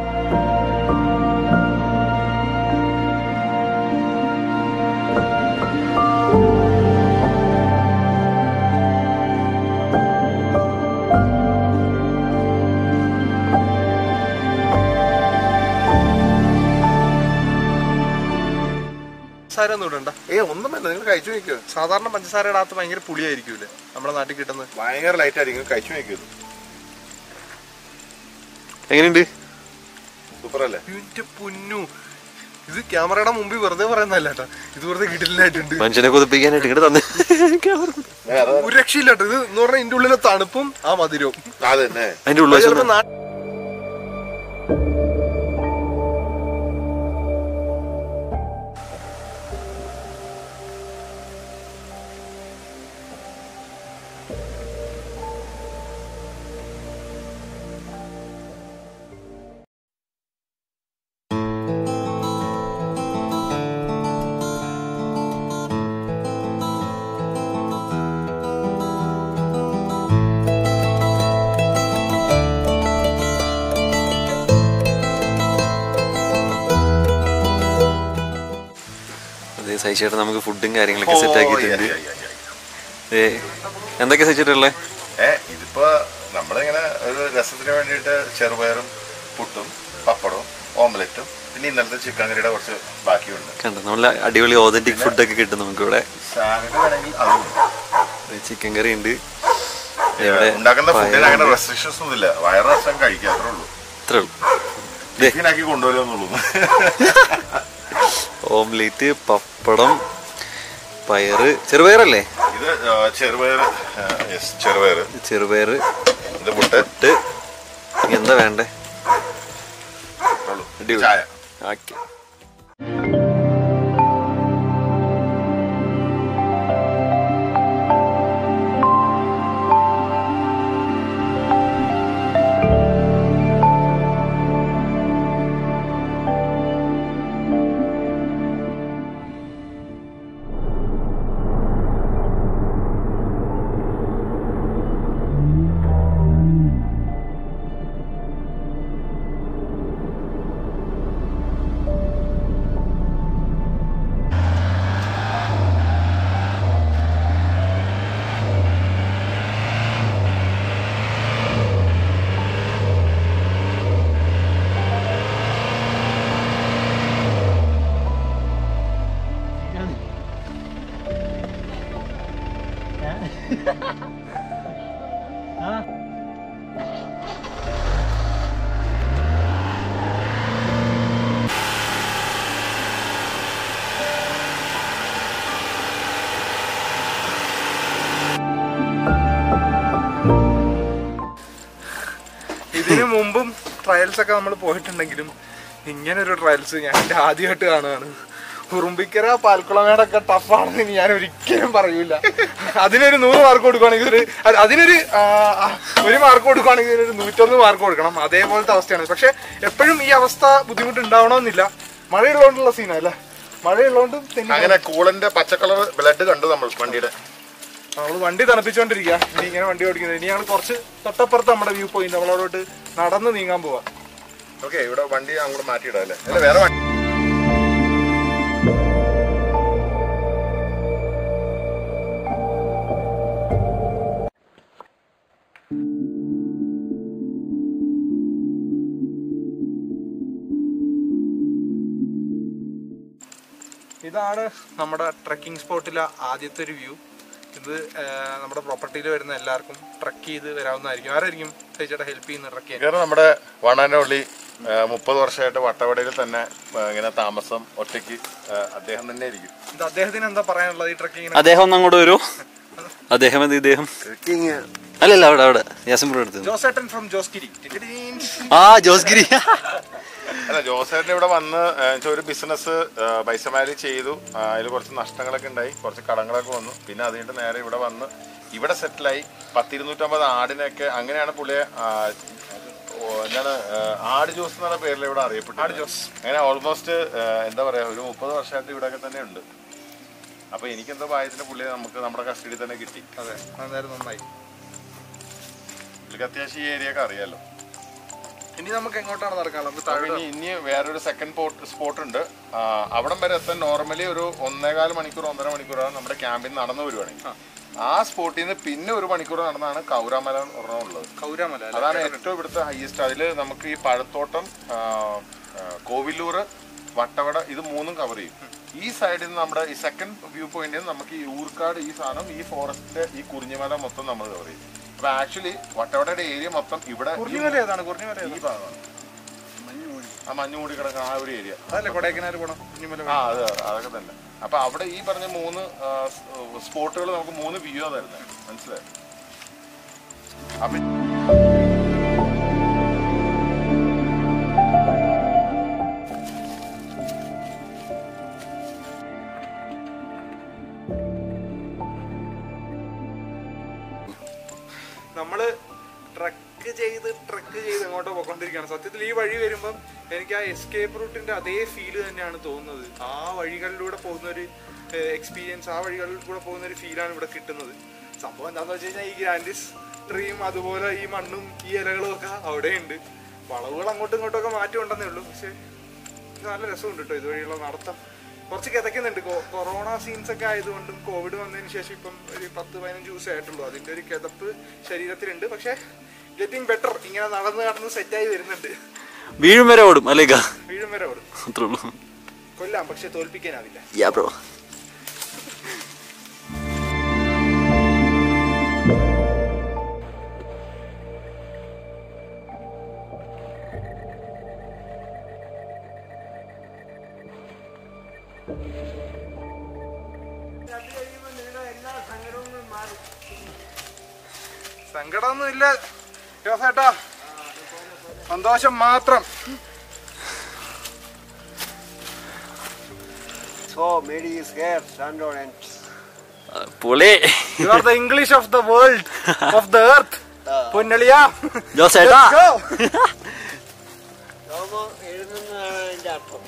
പഞ്ചസാര ഒന്നും ഇടണ്ട ഏ ഒന്നും വേണ്ട നിങ്ങൾ കഴിച്ചു നോക്കൂ സാധാരണ പഞ്ചസാരയുടെ അകത്ത് ഭയങ്കര പുളിയായിരിക്കൂലേ നമ്മുടെ നാട്ടിൽ കിട്ടുന്നത് ഭയങ്കര ലൈറ്റ് ആയിരിക്കും കഴിച്ചു നോക്കൂ എങ്ങനെയുണ്ട് സൂപ്പർ അല്ലേ എന്റെ പൊന്നു ഇത് ക്യാമറയുടെ മുമ്പിൽ വെറുതെ പറയുന്നതല്ല കേട്ടോ ഇത് വെറുതെ കിടിലായിട്ടുണ്ട് മനുഷ്യനെ കൊതിപ്പിക്കാനായിട്ട് ഇങ്ങോട്ട് തന്നെ ഒരു രക്ഷയില്ല കേട്ടോ ഇത് എന്ന് പറഞ്ഞാൽ ഇതിന്റെ ഉള്ളിലെ തണുപ്പും ആ മധുരവും അത് തന്നെ അതിന്റെ ഉള്ളിൽ ചിലപ്പോ നാ- സഹിച്ചേട്ടൻ നമുക്ക് ഫുഡും കാര്യങ്ങളൊക്കെ സെറ്റ് ആക്കിയിട്ടുണ്ട് ഏ എന്തൊക്കെ സഹിച്ചിട്ടുള്ളേ ഏ ഇതിപ്പോ നമ്മളിങ്ങനെ ഒരു രസത്തിന് വേണ്ടിയിട്ട് ചെറുപയറും പുട്ടും പപ്പടവും ഓംലെറ്റും പിന്നെ ഇന്നലത്തെ ചിക്കൻ കറിയുടെ കുറച്ച് ബാക്കിയുണ്ട് കണ്ടോ നല്ല അടിപൊളി ഓതന്റിക് ഫുഡൊക്കെ കിട്ടും നമുക്ക് ഇവിടെ സാലഡ് വേണമെങ്കിൽ അതും ചിക്കൻ കറി ഉണ്ട് ഇവിടെ ഉണ്ടാക്കുന്ന ഫുഡിന് അങ്ങനെ പയറുണ്ട്. റെസ്ട്രിക്ഷൻസ് ഒന്നുമില്ല വയറ് രസം കഴിക്കുക അത്രേ ഉള്ളൂ ഇത്രേ ഉള്ളൂ ദേ, ടിഫിനാക്കി കൊണ്ടുവരുമെന്നുള്ളൂ ഓംലേറ്റ് പപ്പടം പയറ് ചെറുപയറല്ലേ ഇത് ആ, ചെറുപയർ യെസ് ചെറുപയർ ചെറുപയറ് ഇത് പുട്ട് ഇട്ട് ഇനി എന്താ വേണ്ടേ ഉള്ളൂ. അടിപൊളി ചായ ഓക്കെ ഇതിനു മുമ്പും ട്രയൽസ് ഒക്കെ നമ്മൾ പോയിട്ടുണ്ടെങ്കിലും ഇങ്ങനെ ഒരു ട്രയൽസ് ഞാൻ എൻ്റെ ആദ്യമായിട്ട് കാണുകയാണ് ഉറുമ്പിക്കര പാൽക്കുളമേടൊക്കെ ടഫാണെന്ന് ഇനി ഞാൻ ഒരിക്കലും പറയൂല അതിനൊരു നൂറ് മാർക്ക് കൊടുക്കുകയാണെങ്കിൽ ഒരു അത് അതിനൊരു ആ, ആ, ഒരു മാർക്ക് കൊടുക്കുകയാണെങ്കിൽ ഇതിനൊരു നൂറ്റൊന്ന് മാർക്ക് കൊടുക്കണം അതേപോലത്തെ അവസ്ഥയാണ് പക്ഷെ എപ്പോഴും ഈ അവസ്ഥ ബുദ്ധിമുട്ട് ഉണ്ടാവണമെന്നില്ല മഴയുള്ളതുകൊണ്ടുള്ള സീനാ അല്ലേ മഴയുള്ളതുകൊണ്ട് തെന്നി അങ്ങനെ കൂളന്റെ പച്ചക്കളർ ബ്ലഡ് കണ്ടു നമ്മൾ വണ്ടിയുടെ നമ്മള് വണ്ടി തണുപ്പിച്ചോണ്ടിരിക്കുക ഇനി ഇങ്ങനെ വണ്ടി ഓടിക്കുന്നത് ഇനി ഞങ്ങൾ കുറച്ച് തൊട്ടപ്പുറത്ത് നമ്മുടെ വ്യൂ പോയിന്റ് നമ്മളവിടോട്ട് നടന്ന് നീങ്ങാൻ പോവാ ഓക്കെ ഇവിടെ വണ്ടി അങ്ങോട്ട് മാറ്റിയിടാം അല്ലേ അല്ല വേറെ വണ്ടി ഇതാണ് നമ്മുടെ ട്രക്കിംഗ് സ്പോട്ടിലെ ആദ്യത്തെ ഒരു വ്യൂ ഇത് ആ, നമ്മുടെ പ്രോപ്പർട്ടിയിൽ വരുന്ന എല്ലാവർക്കും ട്രക്ക് ചെയ്ത് വരാവുന്നതായിരിക്കും ആരായിരിക്കും ചേച്ചിയുടെ ഹെൽപ്പ് ചെയ്യുന്ന ട്രക്ക് ചെയ്യാൻ കാരണം നമ്മുടെ വണ്ണാനൊള്ളി മുപ്പത് വർഷമായിട്ട് വട്ടവടയിൽ തന്നെ ആ, ഇങ്ങനെ താമസം ഒറ്റയ്ക്ക് ആ, അദ്ദേഹം തന്നെ ആയിരിക്കും ഇത് അദ്ദേഹത്തിന് എന്താ പറയാനുള്ളത് ഈ ട്രക്കിങ്ങിന് അദ്ദേഹം ഒന്ന് അങ്ങോട്ട് വരൂ അദ്ദേഹം എന്ത് ഇദ്ദേഹം അല്ലല്ല അവിടെ അവിടെ യാസിംപുരം എടുത്തു ജോസേട്ടൻ ഫ്രം ജോസ്കിരി ആ ജോസ്ഗിരി അല്ല ജോസേട്ടൻ ഇവിടെ വന്ന് ആ, വെച്ചാ ഒരു ബിസിനസ് പൈസമാരി ചെയ്തു അതിൽ കുറച്ച് നഷ്ടങ്ങളൊക്കെ ഉണ്ടായി കുറച്ച് കടങ്ങളൊക്കെ വന്നു പിന്നെ അത് കഴിഞ്ഞിട്ട് നേരെ ഇവിടെ വന്ന് ഇവിടെ സെറ്റിലായി പത്തിരുന്നൂറ്റമ്പത് ആടിനൊക്കെ അങ്ങനെയാണ് പുള്ളിയെ ആ, ഓ, എന്താണ് ആ, ആട് ജോസ് എന്നുള്ള പേരിൽ ഇവിടെ അറിയപ്പെട്ടു ആട് ജോസ് അങ്ങനെ ഓൾമോസ്റ്റ് എന്താ പറയാ ഒരു മുപ്പത് വർഷമായിട്ട് ഇവിടെയൊക്കെ തന്നെ ഉണ്ട് അപ്പൊ എനിക്കെന്തോ ഭാഗ്യത്തിന് പുള്ളിയെ നമുക്ക് നമ്മുടെ കസ്റ്റഡി തന്നെ കിട്ടി അതെ അന്നേരം നന്നായി പുള്ളിക്ക് അത്യാവശ്യം ഈ ഏരിയ ഒക്കെ അറിയാലോ ഇനി നമുക്ക് എങ്ങോട്ടാണ് നടക്കാൻ നമുക്ക് അപ്പൊ താഴെ ഇനി ഇനി വേറൊരു സെക്കൻഡ് സ്പോട്ട് ഉണ്ട് ആ, അവിടം വരെ എത്താൻ നോർമലി ഒരു ഒന്നേകാൽ മണിക്കൂർ ഒന്നര മണിക്കൂറാണ് നമ്മുടെ ക്യാമ്പിൽ നിന്ന് നടന്നു വരുവാണെങ്കിൽ ആ സ്പോട്ടിൽ നിന്ന് പിന്നെ ഒരു മണിക്കൂർ നടന്നാണ് കൗരാമല എന്ന് പറഞ്ഞ ഉള്ളത് കൗരാമല അല്ലേ? അതാണ് ഏറ്റവും ഇവിടുത്തെ ഹയസ്റ്റ് അതിൽ നമുക്ക് ഈ പഴത്തോട്ടം ആ, ആ, കോവിലൂർ വട്ടവട ഇത് മൂന്നും കവർ ചെയ്യും ഈ സൈഡിൽ നിന്ന് നമ്മുടെ ഈ സെക്കൻഡ് വ്യൂ പോയിന്റിൽ നിന്ന് നമുക്ക് ഈ ഊർക്കാട് ഈ സാധനം ഈ ഫോറസ്റ്റ് ഈ കുറിഞ്ഞിമല മൊത്തം നമ്മൾ കവർ ചെയ്യും അപ്പൊ ആക്ച്വലി വട്ടവടയുടെ ഏരിയ മൊത്തം ഇവിടെ ഈ കുറിഞ്ഞിമല ഏതാണ് കുറിഞ്ഞിമല ഈ ഏതാണ്? ഭാഗമാണ് ആ മഞ്ഞ് മൂടി കിടക്കുന്ന ആ ഒരു ഏരിയ അതല്ലേ കൊടൈക്കനാൽ പോണം കുഞ്ഞിമല ആ അത് അതൊക്കെ തന്നെ അപ്പൊ അവിടെ ഈ പറഞ്ഞ മൂന്ന് സ്പോട്ടുകൾ നമുക്ക് മൂന്ന് വ്യൂ തരുന്നത് മനസ്സിലായി അപ്പൊ നമ്മള് ട്രക്ക് ചെയ്ത് ട്രക്ക് ചെയ്ത് അങ്ങോട്ട് പോയിക്കൊണ്ടിരിക്കുകയാണ് സത്യത്തിൽ ഈ വഴി വരുമ്പം എനിക്ക് ആ എസ്കേപ്പ് റൂട്ടിന്റെ അതേ ഫീല് തന്നെയാണ് തോന്നുന്നത് ആ വഴികളിലൂടെ പോകുന്ന ഒരു എക്സ്പീരിയൻസ് ആ വഴികളിൽ കൂടെ പോകുന്ന ഒരു ഫീലാണ് ഇവിടെ കിട്ടുന്നത് സംഭവം എന്താണെന്ന് വെച്ച് കഴിഞ്ഞാൽ ഈ ഗ്രാൻഡിസ് ട്രീയും അതുപോലെ ഈ മണ്ണും ഈ ഇലകളും ഒക്കെ അവിടെയുണ്ട് വളവുകൾ അങ്ങോട്ടും ഇങ്ങോട്ടും ഒക്കെ മാറ്റം ഉണ്ടെന്നേ ഉള്ളൂ പക്ഷെ ഇത് നല്ല രസമുണ്ട് കേട്ടോ ഇതുവഴിയുള്ള നടത്തം കുറച്ച് കിതക്കുന്നുണ്ട് കൊ- കൊറോണ സീൻസ് ഒക്കെ ആയതുകൊണ്ടും കോവിഡ് വന്നതിന് ശേഷം ഇപ്പം ഒരു പത്ത് പതിനഞ്ച് ദിവസം ആയിട്ടുള്ളൂ അതിന്റെ ഒരു കിതപ്പ് ശരീരത്തിലുണ്ട് പക്ഷെ ഗെറ്റിംഗ് ബെറ്റർ ഇങ്ങനെ നടന്ന് നടന്ന് സെറ്റായി വരുന്നുണ്ട് വീഴും വരെ ഓടും അല്ലേക്കാ വീഴും വരെ ഓടും അത്രേ ഉള്ളൂ കൊല്ലാം പക്ഷെ തോൽപ്പിക്കാനാവില്ല യാ ബ്രോ സങ്കടമൊന്നുമില്ല ജോസേട്ടാ സന്തോഷം മാത്രം So many is here, stand on and പൊളി you are the English of the world of the earth പൊന്നളിയ ജോസേട്ടാ രോമം എഴുതുന്നതാണ് അതിന്റെ അർത്ഥം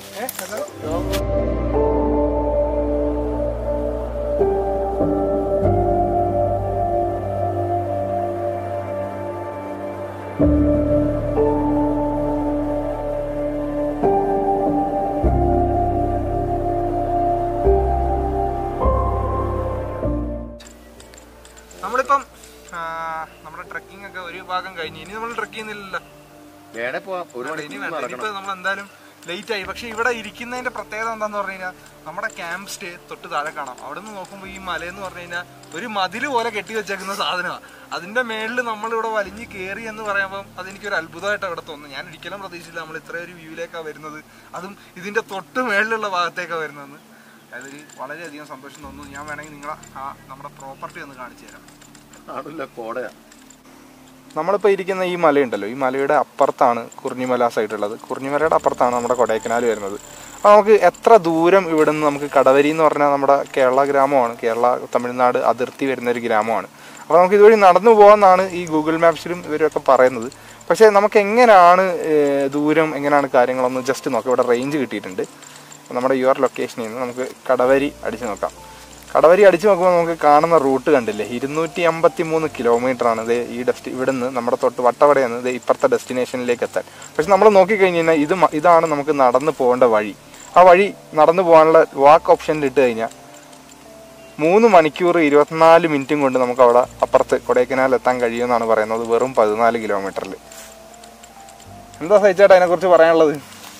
നമ്മളിപ്പം ആ, നമ്മുടെ ട്രക്കിംഗ് ഒക്കെ ഒരു ഭാഗം കഴിഞ്ഞു ഇനി നമ്മൾ ട്രക്ക് ചെയ്യുന്നില്ലല്ലോ വേണേ പോവാം ഒരു വേണ്ട, ഇനി മണിക്കൂർ വേണ്ട നടക്കണം ഇനിയിപ്പോ നമ്മൾ എന്തായാലും ലേറ്റ് ആയി പക്ഷെ ഇവിടെ ഇരിക്കുന്നതിന്റെ പ്രത്യേകത എന്താന്ന് പറഞ്ഞു കഴിഞ്ഞാൽ നമ്മുടെ ക്യാമ്പ് സ്റ്റേ തൊട്ട് താഴെ കാണാം അവിടെ നിന്ന് നോക്കുമ്പോൾ ഈ മലയെന്ന് പറഞ്ഞു കഴിഞ്ഞാൽ ഒരു മതില് പോലെ കെട്ടി വെച്ചേക്കുന്ന സാധനമാണ് അതിന്റെ മേളിൽ നമ്മളിവിടെ വലിഞ്ഞ് കയറി എന്ന് പറയുമ്പോൾ അതെനിക്കൊരു അത്ഭുതമായിട്ട് അവിടെ തോന്നുന്നു ഞാൻ ഒരിക്കലും പ്രതീക്ഷിച്ചില്ല നമ്മൾ ഇത്രയും ഒരു വ്യൂവിലേക്കാണ് വരുന്നത് അതും ഇതിന്റെ തൊട്ട് മേളിലുള്ള ഭാഗത്തേക്കാണ് വരുന്നത് അതൊരു വളരെയധികം സന്തോഷം തോന്നുന്നു ഞാൻ വേണമെങ്കിൽ നിങ്ങളെ ആ നമ്മുടെ പ്രോപ്പർട്ടി ഒന്ന് കാണിച്ചു തരാം ആണല്ലോ കോടയാ നമ്മളിപ്പോൾ ഇരിക്കുന്ന ഈ മലയുണ്ടല്ലോ ഈ മലയുടെ അപ്പുറത്താണ് കുറിഞ്ഞിമല സൈഡുള്ളത് കുറിഞ്ഞിമലയുടെ അപ്പുറത്താണ് നമ്മുടെ കൊടൈക്കനാൽ വരുന്നത് അപ്പോൾ നമുക്ക് എത്ര ദൂരം ഇവിടെ നിന്ന് നമുക്ക് കടവരി എന്ന് പറഞ്ഞാൽ നമ്മുടെ കേരള ഗ്രാമമാണ് കേരള തമിഴ്നാട് അതിർത്തി വരുന്ന ഒരു ഗ്രാമമാണ് അപ്പോൾ നമുക്ക് ഇതുവഴി നടന്നു പോകാമെന്നാണ് ഈ ഗൂഗിൾ മാപ്സിലും ഇവരൊക്കെ പറയുന്നത് പക്ഷേ നമുക്ക് എങ്ങനെയാണ് ഏഹ്, ദൂരം എങ്ങനെയാണ് കാര്യങ്ങളൊന്ന് ജസ്റ്റ് നോക്കാം ഇവിടെ റേഞ്ച് കിട്ടിയിട്ടുണ്ട് അപ്പോൾ നമ്മുടെ യുവർ ലൊക്കേഷനിൽ നിന്ന് നമുക്ക് കടവരി അടിച്ചു നോക്കാം കടവരി അടിച്ചു നോക്കുമ്പോൾ നമുക്ക് കാണുന്ന റൂട്ട് കണ്ടില്ലേ ഇരുന്നൂറ്റി അമ്പത്തി മൂന്ന് കിലോമീറ്റർ ആണ് ഇത് ഈ ഡെസ്റ്റി ഇവിടുന്ന് നമ്മുടെ തൊട്ട് വട്ടവടയിൽ നിന്ന് ഇത് ഇപ്പുറത്തെ ഡെസ്റ്റിനേഷനിലേക്ക് എത്താൻ പക്ഷെ നമ്മൾ നോക്കിക്കഴിഞ്ഞ് കഴിഞ്ഞാൽ ഇത് മ- ഇതാണ് നമുക്ക് നടന്നു പോകേണ്ട വഴി ആ വഴി നടന്നു പോകാനുള്ള വാക്ക് ഓപ്ഷനിൽ ഇട്ട് കഴിഞ്ഞാൽ മൂന്ന് മണിക്കൂർ ഇരുപത്തിനാല് മിനിറ്റും കൊണ്ട് നമുക്ക് അവിടെ അപ്പുറത്ത് കൊടൈക്കനാൽ എത്താൻ കഴിയുമെന്നാണ് പറയുന്നത് വെറും പതിനാല് കിലോമീറ്ററിൽ എന്താ സഹിച്ചേട്ടാ അതിനെക്കുറിച്ച് പറയാനുള്ളത്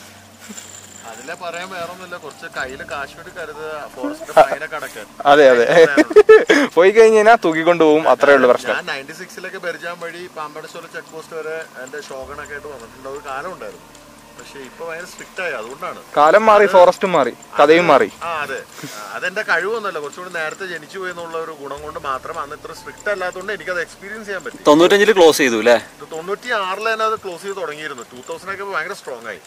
അതിലെ പറയാൻ വേറൊന്നുമില്ല കുറച്ച് കയ്യില് കാശ് വേണ്ടി കരുതുക ഫോറസ്റ്റ് ഫൈനൊക്കെ അടക്കാൻ അതെ അതെ പോയി കഴിഞ്ഞ് കഴിഞ്ഞാൽ തൂക്കിക്കൊണ്ടു പോകും അത്രേ ഉള്ളൂ പ്രശ്നം ഞാൻ നയൻറ്റി സിക്സിലൊക്കെ പരിചയം വഴി പാമ്പടശ്വര ചെക്ക് പോസ്റ്റ് വരെ എന്റെ ഷോഗണൊക്കെ ആയിട്ട് വന്നിട്ടുണ്ട് ഒരു കാലം ഉണ്ടായിരുന്നു പക്ഷെ ഇപ്പൊ ഭയങ്കര സ്ട്രിക്റ്റ് ആയി അതുകൊണ്ടാണ് കാലം മാറി ഫോറസ്റ്റും മാറി കഥയും മാറി ആ അതെ ആ, അതെന്റെ കഴിവൊന്നുമല്ല കുറച്ചുകൂടി നേരത്തെ ജനിച്ചു പോയി എന്നുള്ള ഒരു ഗുണം കൊണ്ട് മാത്രം അന്ന് ഇത്ര സ്ട്രിക്റ്റ് അല്ലാത്തതുകൊണ്ട് എനിക്കത് എക്സ്പീരിയൻസ് ചെയ്യാൻ പറ്റി തൊണ്ണൂറ്റഞ്ചില് ക്ലോസ് ചെയ്തു അല്ലേ ഇത് തൊണ്ണൂറ്റി ആറിൽ തന്നെ അത് ക്ലോസ് ചെയ്ത് തുടങ്ങിയിരുന്നു ടൂ തൗസൻഡ് ഒക്കെ ഭയങ്കര സ്ട്രോങ് ആയി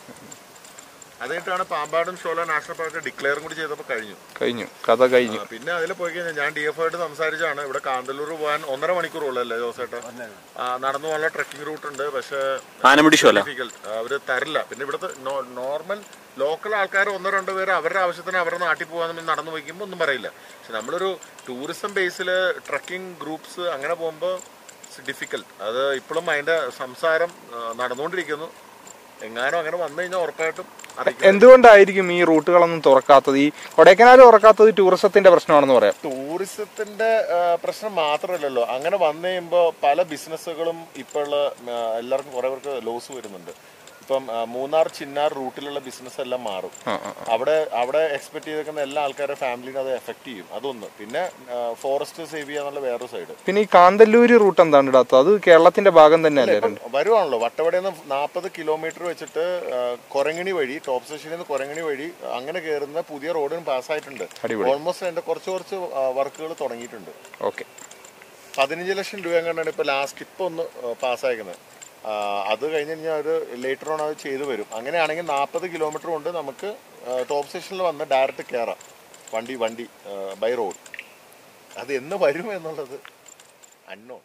അത് കഴിഞ്ഞിട്ടാണ് പാമ്പാടും ഷോല നാഷണൽ പാർക്ക് ഡിക്ലെയറും കൂടി ചെയ്തപ്പോൾ കഴിഞ്ഞു കഴിഞ്ഞു കഥ കഴിഞ്ഞു ആ, പിന്നെ അതിൽ പോയി കഴിഞ്ഞാൽ ഞാൻ ഡി എഫ് ആയിട്ട് സംസാരിച്ചാണ് ഇവിടെ കാന്തല്ലൂർ പോകാൻ ഒന്നര മണിക്കൂറുള്ളല്ലേ ജോസേട്ടൻ ആ, നടന്നു പോകാനുള്ള ട്രക്കിംഗ് റൂട്ട് ഉണ്ട് പക്ഷേ ആനമുടി ഷോല difficult. അവര് തരില്ല പിന്നെ ഇവിടുത്തെ നോർമൽ ലോക്കൽ ആൾക്കാർ ഒന്നോ രണ്ടോ പേര് അവരുടെ ആവശ്യത്തിന് അവരുടെ നാട്ടിൽ പോകാൻ നടന്നു വയ്ക്കുമ്പോൾ ഒന്നും പറയില്ല പക്ഷെ നമ്മളൊരു ടൂറിസം ബേസിൽ ട്രക്കിംഗ് ഗ്രൂപ്പ്സ് അങ്ങനെ പോകുമ്പോൾ ഡിഫിക്കൽട്ട് അത് ഇപ്പോഴും അതിന്റെ സംസാരം ആ, നടന്നുകൊണ്ടിരിക്കുന്നു എങ്ങാനും അങ്ങനെ വന്നു കഴിഞ്ഞാൽ ഉറപ്പായിട്ടും അറിയിക്കും എന്തുകൊണ്ടായിരിക്കും ഈ റൂട്ടുകളൊന്നും തുറക്കാത്തത് ഈ കൊടൈക്കനാൽ തുറക്കാത്തത് ടൂറിസത്തിന്റെ പ്രശ്നമാണെന്ന് പറയാം ടൂറിസത്തിന്റെ ആ, പ്രശ്നം മാത്രമല്ലല്ലോ അങ്ങനെ വന്നു കഴിയുമ്പോൾ പല ബിസിനസ്സുകളും ഇപ്പോൾ എല്ലാവർക്കും കുറെ പേർക്ക് ലോസ് വരുന്നുണ്ട് ഇപ്പം ആ, മൂന്നാർ ചിന്നാർ റൂട്ടിലുള്ള ബിസിനസ് എല്ലാം മാറും അവിടെ അവിടെ എക്സ്പെക്ട് ചെയ്തേക്കുന്ന എല്ലാ ആൾക്കാരുടെ ഫാമിലിനെ അത് എഫക്ട് ചെയ്യും അതൊന്ന് പിന്നെ ഫോറസ്റ്റ് സേവ് ചെയ്യാന്നുള്ള വേറൊരു സൈഡ് പിന്നെ ഈ കാന്തല്ലൂര് റൂട്ട് എന്താണ് ഇടാത്തത് അത് കേരളത്തിന്റെ ഭാഗം തന്നെയല്ലേ രണ്ട് വരുവാണല്ലോ വട്ടവടയിൽ നിന്ന് നാൽപ്പത് കിലോമീറ്റർ വെച്ചിട്ട് ആ, കൊരങ്ങണി വഴി ടോപ്പ് സ്റ്റേഷനിൽ നിന്ന് കൊരങ്ങണി വഴി അങ്ങനെ കയറുന്ന പുതിയ റോഡും പാസ്സായിട്ടുണ്ട് അടിപൊളി. ഓൾമോസ്റ്റ് അതിന്റെ കുറച്ച് കുറച്ച് വർക്കുകൾ തുടങ്ങിയിട്ടുണ്ട് ഓക്കെ പതിനഞ്ച് ലക്ഷം രൂപ കണ്ടാണ് ഇപ്പൊ ലാസ്റ്റ് ഇപ്പൊ ഒന്ന് പാസ്സായിരിക്കുന്നത് അത് കഴിഞ്ഞ് കഴിഞ്ഞാൽ ഒരു ലേറ്റർ ഓൺ അത് ചെയ്തു വരും അങ്ങനെയാണെങ്കിൽ നാൽപ്പത് കിലോമീറ്റർ കൊണ്ട് നമുക്ക് ടോപ്പ് സ്റ്റേഷനിൽ വന്ന് ഡയറക്റ്റ് കയറാം വണ്ടി വണ്ടി ബൈ റോഡ് അത് എന്ന് വരും എന്നുള്ളത് അന്നോ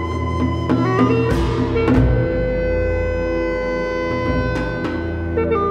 Thank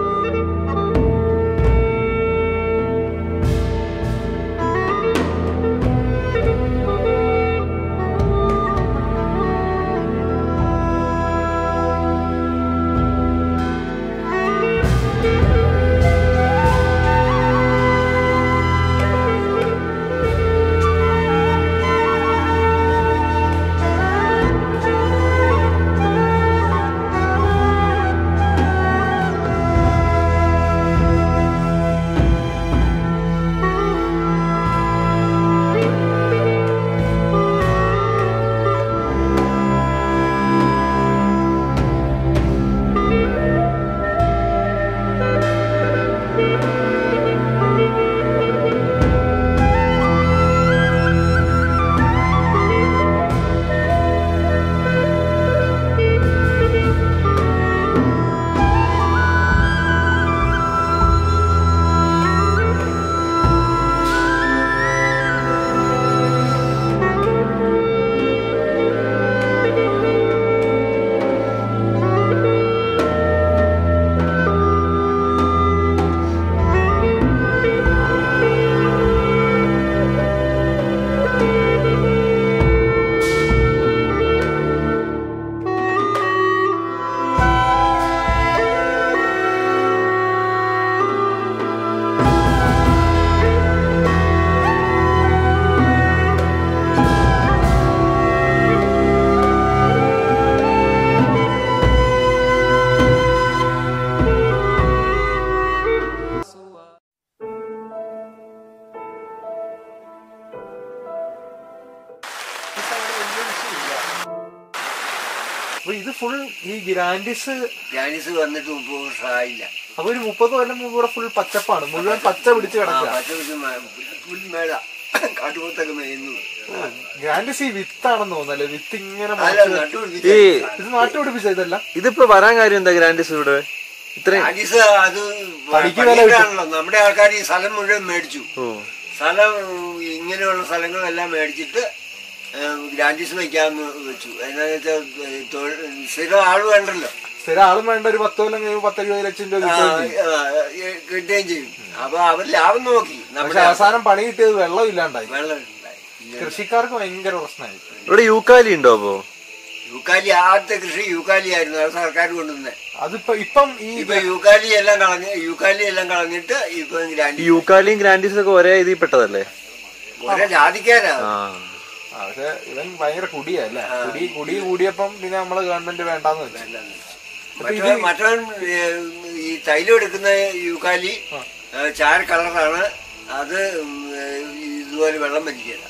അപ്പൊ ഇത് ഫുൾ ഈ ഗ്രാൻഡിസ് ജാനിസ് വന്നിട്ട് മുപ്പത് വർഷമായില്ല അപ്പൊ ഒരു മുപ്പത് കൊല്ലം മുമ്പ് ഇവിടെ ഫുൾ പച്ചപ്പാണ് മുഴുവൻ പച്ച പിടിച്ച് ആ കിടക്കുക പച്ച പിടിച്ച് മ- പുൽമേട കാട്ടുപോത്തൊക്കെ മേയുന്നു ഗ്രാൻഡിസ് ഈ വിത്താണെന്ന് തോന്നുന്നല്ലേ വിത്ത് ഇങ്ങനെ അല്ല മുളച്ച് നട്ടുപിടിപ്പിച്ച ഈ ഇത് നാട്ടുപിടിപ്പിച്ച ഇതല്ല ഇതിപ്പോ വരാൻ കാര്യം എന്താ ഗ്രാൻഡിസ് ഇവിടെ ഇത്രയും ജാനിസ് അത് പണിക്ക് വില പണിക്കാണല്ലോ നമ്മുടെ ആൾക്കാർ ഈ സ്ഥലം മുഴുവൻ മേടിച്ചു ഓ സ്ഥലം ഇങ്ങനെയുള്ള സ്ഥലങ്ങളെല്ലാം മേടിച്ചിട്ട് ഗ്രാൻഡീസ് വയ്ക്കാന്ന് വെച്ചു എന്നാന്ന് വെച്ചാൽ തൊഴിൽ സ്ഥിരം ആള് വേണ്ടല്ലോ സ്ഥിരം ആളും വേണ്ട ഒരു പത്ത് കൊല്ലം കഴിയുമ്പോൾ പത്ത് എഴുപത് ലക്ഷം രൂപ ആ, കിട്ടുകയും ചെയ്യും ആ, കിട്ടുകയും ചെയ്യും അപ്പൊ അവർ ലാഭം നോക്കി പക്ഷെ നമ്മുടെ അവസാനം പണി കിട്ടിയത് വെള്ളം ഇല്ലാണ്ടായി വെള്ളം ഉണ്ടായി. കൃഷിക്കാർക്ക് ഭയങ്കര പ്രശ്നമായി ഇവിടെ യൂക്കാലി ഉണ്ടോ അപ്പോ യൂക്കാലി ആദ്യത്തെ കൃഷി യൂക്കാലി ആയിരുന്നു അത് സർക്കാർ കൊണ്ടുവന്നേ അതിപ്പോ ഇപ്പം ഈ ഇപ്പൊ യൂക്കാലി എല്ലാം കളഞ്ഞ് യൂക്കാലി എല്ലാം കളഞ്ഞിട്ട് ഇപ്പൊ ഈ ഗ്രാൻഡി യൂക്കാലിയും ഗ്രാൻഡീസും ഒക്കെ ഒരേ ഇതിൽ പെട്ടതല്ലേ ഓരോ ജാതിക്കാരാ ആ ആ, പക്ഷെ ഇവൻ ഭയങ്കര കുടിയാ അല്ലേ കുടി കുടി കൂടിയപ്പം പിന്നെ നമ്മള് ഗവൺമെന്റ് വേണ്ടാന്ന് വെച്ചു മറ്റവൻ മറ്റവൻ ഏ, ഈ തൈലം എടുക്കുന്ന യൂക്കാലി ഏ, ചാര കളറാണ് അത് ഉം, ഏ, ഇതുപോലെ വെള്ളം വലിക്കില്ല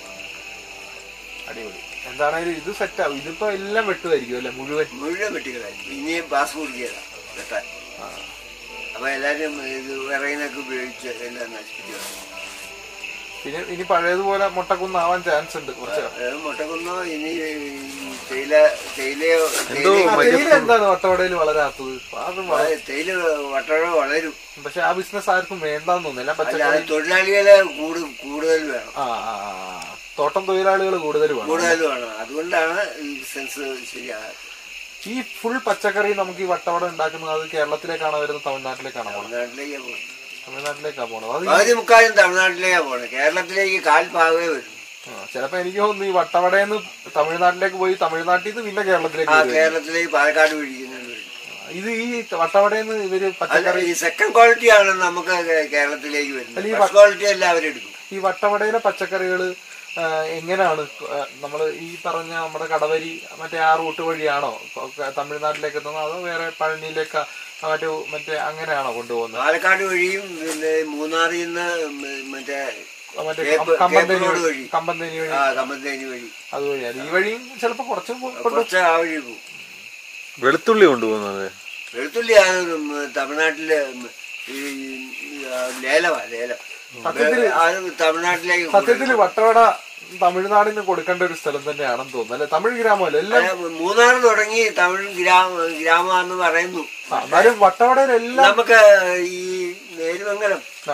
അടിപൊളി എന്താണേലും ഇത് സെറ്റ് ആവും ഇതിപ്പോ എല്ലാം വെട്ടുമായിരിക്കും അല്ലെ മുഴുവൻ മുഴുവൻ വെട്ടിക്കളായി ഇനി പാസ് കുടിക്കുക വെട്ടാൻ അപ്പൊ എല്ലാരും ഇത് വിറകിനൊക്കെ ഉപയോഗിച്ച് എല്ലാം നശിപ്പിക്കുക പിന്നെ ഇനി പഴയതുപോലെ മുട്ടക്കുന്നാവാൻ ചാൻസ് ഉണ്ട് കുറച്ച് മുട്ടക്കുന്നോ ഇനി ഈ തേയില തേയിലയോ എന്തോ ആ, മറ്റേ തേയില എന്താണ് വട്ടവടയിൽ വളരാത്തത് അത് വള- തേയില- തേയില വട്ടഴ വളരും പക്ഷെ ആ ബിസിനസ് ആർക്കും വേണ്ടാന്ന് തോന്നില്ല അല്ല പച്ചക്കറി തൊഴിലാളികളെ കൂട് കൂടുതൽ വേണം ആ ആ ആ, ആ. തോട്ടം തൊഴിലാളികൾ കൂടുതൽ വേണം കൂടുതൽ വേണം അതുകൊണ്ടാണ് ഈ ബിസിനസ് ശരിയാകാത്തത് ഈ ഫുൾ പച്ചക്കറി നമുക്ക് ഈ വട്ടവട ഉണ്ടാക്കുന്നത് അത് കേരളത്തിലേക്കാണോ വരുന്നത് തമിഴ്നാട്ടിലേക്കാണോ പോണത് തമിഴ്നാട്ടിലേക്ക് പോകണം തമിഴ്നാട്ടിലേക്കാണ് പോണത് അത് പകുതി മുക്കാലും തമിഴ്നാട്ടിലേക്കാ പോണത് കേരളത്തിലേക്ക് കാൽ പാകേ വരും ആ, ചിലപ്പോ എനിക്ക് തോന്നുന്നു ഈ വട്ടവടയിൽ നിന്ന് തമിഴ്നാട്ടിലേക്ക് പോയി തമിഴ്നാട്ടിൽ നിന്ന് പിന്നെ കേരളത്തിലേക്ക് ആ വരും കേരളത്തിലേക്ക് പാലക്കാട് പിടിക്കുന്നുണ്ട് ഇത് ഈ വട്ടവടയിൽ നിന്ന് ഇവര് അല്ല പച്ചക്കറി ഈ സെക്കൻഡ് ക്വാളിറ്റി ആണ് നമുക്ക് കേ- കേരളത്തിലേക്ക് അല്ല, ഈ വരുന്നത് വ- ഫസ്റ്റ് ക്വാളിറ്റി എല്ലാവരും എടുക്കും ഈ വട്ടവടയിലെ പച്ചക്കറികള് ആ, എങ്ങനെയാണ് നമ്മൾ ഈ പറഞ്ഞ നമ്മുടെ കടവരി മറ്റേ ആ റൂട്ട് വഴിയാണോ ഒക്കെ തമിഴ്നാട്ടിലേക്ക് എത്തുന്നത് അതോ വേറെ പഴനിയിലേക്ക് മറ്റേ മറ്റേ അങ്ങനെയാണോ കൊണ്ടുപോകുന്നത് പാലക്കാട് വഴിയും പിന്നെ മൂന്നാറിൽ നിന്ന് മ- മറ്റേ മറ്റേ കേപ്പ്- കമ്പന്തേനി കേപ്പ് റോഡ് വഴി വഴി. കമ്പന്തേനി വഴി ആ കമ്പത്തേനി വഴി അത് വഴിയാണ് ഈ വഴിയും ചിലപ്പോ കുറച്ച് കൊണ്ടു കുറച്ച് ആ വഴി പോകും വെളുത്തുള്ളി കൊണ്ടുപോകുന്നത് വെളുത്തുള്ളി ആണ് ഉം തമിഴ്നാട്ടില് ഉം ഈ ഈ, ആ, ലേലമാ ലേലം സത്യത്തില്- അത് തമിഴ്നാട്ടിലേക്ക് സത്യത്തിൽ വട്ടവട തമിഴ്നാടിന് കൊടുക്കേണ്ട ഒരു സ്ഥലം തന്നെയാണെന്ന് തോന്നുന്നു അല്ലെ തമിഴ് ഗ്രാമമല്ലേ എല്ലാം കൊടുക്കും. മൂന്നാർ തുടങ്ങി തമിഴ് ഗ്രാമ ഗ്രാമമാണെന്ന് പറയുന്നു ആ, എന്നാലും വട്ടവടയിലെല്ലാം നമുക്ക് ഈ നേരുമംഗലം ആ,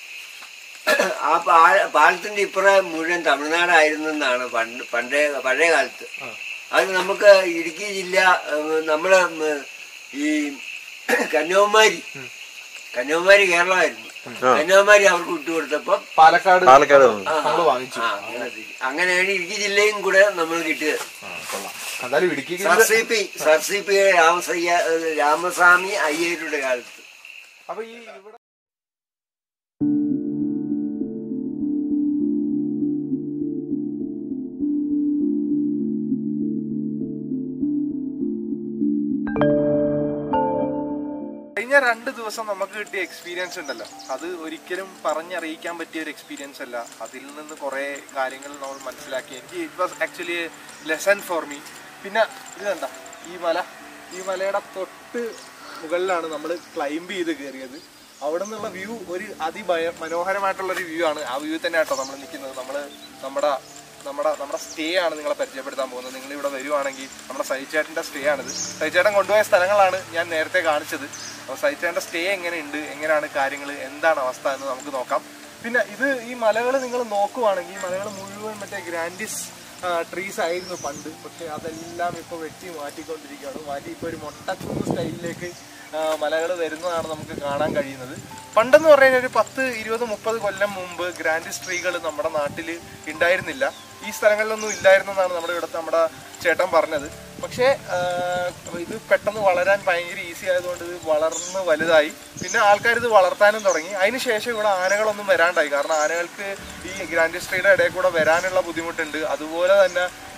ആ പാ- പാലത്തിന്റെ ഇപ്പുറം മുഴുവൻ തമിഴ്നാടായിരുന്നെന്നാണ് പണ്ട് പണ്ടേ പഴയ കാലത്ത് അത് നമുക്ക് ഇടുക്കി ജില്ല ഏഹ്, നമ്മള് ഉം, ഈ കന്യാകുമാരി കന്യാകുമാരി കേരളമായിരുന്നു കന്യാകുമാരി അവർക്ക് വിട്ടുകൊടുത്തപ്പോ പാലക്കാട് പാലക്കാട് വന്നു. നമ്മള് വാങ്ങിച്ചു ആ, അങ്ങനെ തിരി- അങ്ങനെയാണ് ഇടുക്കി ജില്ലയും കൂടെ നമ്മൾ കിട്ടിയത് ആ, കൊള്ളാം എന്തായാലും Idukki sir C P sir C P രാമസയ്യ ഏഹ്, രാമസ്വാമി അയ്യരുടെ കാലത്ത് അപ്പൊ ഈ ഇവിടെ കഴിഞ്ഞ രണ്ട് ദിവസം നമുക്ക് കിട്ടിയ എക്സ്പീരിയൻസ് ഉണ്ടല്ലോ അത് ഒരിക്കലും പറഞ്ഞറിയിക്കാൻ പറ്റിയ ഒരു എക്സ്പീരിയൻസ് അല്ല അതിൽ നിന്ന് കുറേ കാര്യങ്ങൾ നമ്മൾ മനസ്സിലാക്കി എനിക്ക് it was actually lesson for me പിന്നെ ഇതെന്താ ഈ മല ഈ മലയുടെ തൊട്ട് മുകളിലാണ് നമ്മൾ ക്ലൈംബ് ചെയ്ത് കയറിയത് അവിടെ നിന്നുള്ള വ്യൂ ഒരു അതിഭയ മനോഹരമായിട്ടുള്ള ഒരു വ്യൂ ആണ് ആ വ്യൂ തന്നെ കേട്ടോ നമ്മൾ നിൽക്കുന്നത് നമ്മൾ നമ്മുടെ നമ്മുടെ നമ്മുടെ സ്റ്റേ ആണ് നിങ്ങളെ പരിചയപ്പെടുത്താൻ പോകുന്നത് നിങ്ങൾ ഇവിടെ വരുവാണെങ്കിൽ നമ്മുടെ സൈചേട്ടൻ്റെ സ്റ്റേ ആണിത് സൈചേട്ടൻ കൊണ്ടുപോയ സ്ഥലങ്ങളാണ് ഞാൻ നേരത്തെ കാണിച്ചത് അപ്പോൾ സൈചേട്ടൻ്റെ സ്റ്റേ എങ്ങനെയുണ്ട് എങ്ങനെയാണ് കാര്യങ്ങൾ എന്താണ് അവസ്ഥ എന്ന് നമുക്ക് നോക്കാം പിന്നെ ഇത് ഈ മലകൾ നിങ്ങൾ നോക്കുവാണെങ്കിൽ ഈ മലകൾ മുഴുവൻ മറ്റേ ഗ്രാൻഡിസ് ട്രീസ് ആയിരുന്നു പണ്ട് പക്ഷെ അതെല്ലാം ഇപ്പോൾ വെട്ടി മാറ്റിക്കൊണ്ടിരിക്കുകയാണ് മാറ്റി ഇപ്പോൾ ഒരു മൊട്ടക്കുന്ന് സ്റ്റൈലിലേക്ക് മലകൾ വരുന്നതാണ് നമുക്ക് കാണാൻ കഴിയുന്നത് പണ്ടെന്ന് പറഞ്ഞാൽ ഒരു പത്ത് ഇരുപത് മുപ്പത് കൊല്ലം മുമ്പ് ഗ്രാൻഡിസ് ട്രീകൾ നമ്മുടെ നാട്ടിൽ ഉണ്ടായിരുന്നില്ല ഈ സ്ഥലങ്ങളിലൊന്നും ഇല്ലായിരുന്നെന്നാണ് നമ്മുടെ ഇവിടുത്തെ നമ്മുടെ ചേട്ടൻ പറഞ്ഞത് പക്ഷേ ആഹ്, ഇത് പെട്ടെന്ന് വളരാൻ ഭയങ്കര ഈസി ആയതുകൊണ്ട് ഇത് വളർന്ന് വലുതായി പിന്നെ ആൾക്കാർ ഇത് വളർത്താനും തുടങ്ങി അതിന് ശേഷം ഇവിടെ ആനകളൊന്നും വരാണ്ടായി കാരണം ആനകൾക്ക് ഈ ഗ്രാൻഡിസ് ട്രീയുടെ ഇടയിൽ കൂടെ വരാനുള്ള ബുദ്ധിമുട്ടുണ്ട് അതുപോലെ തന്നെ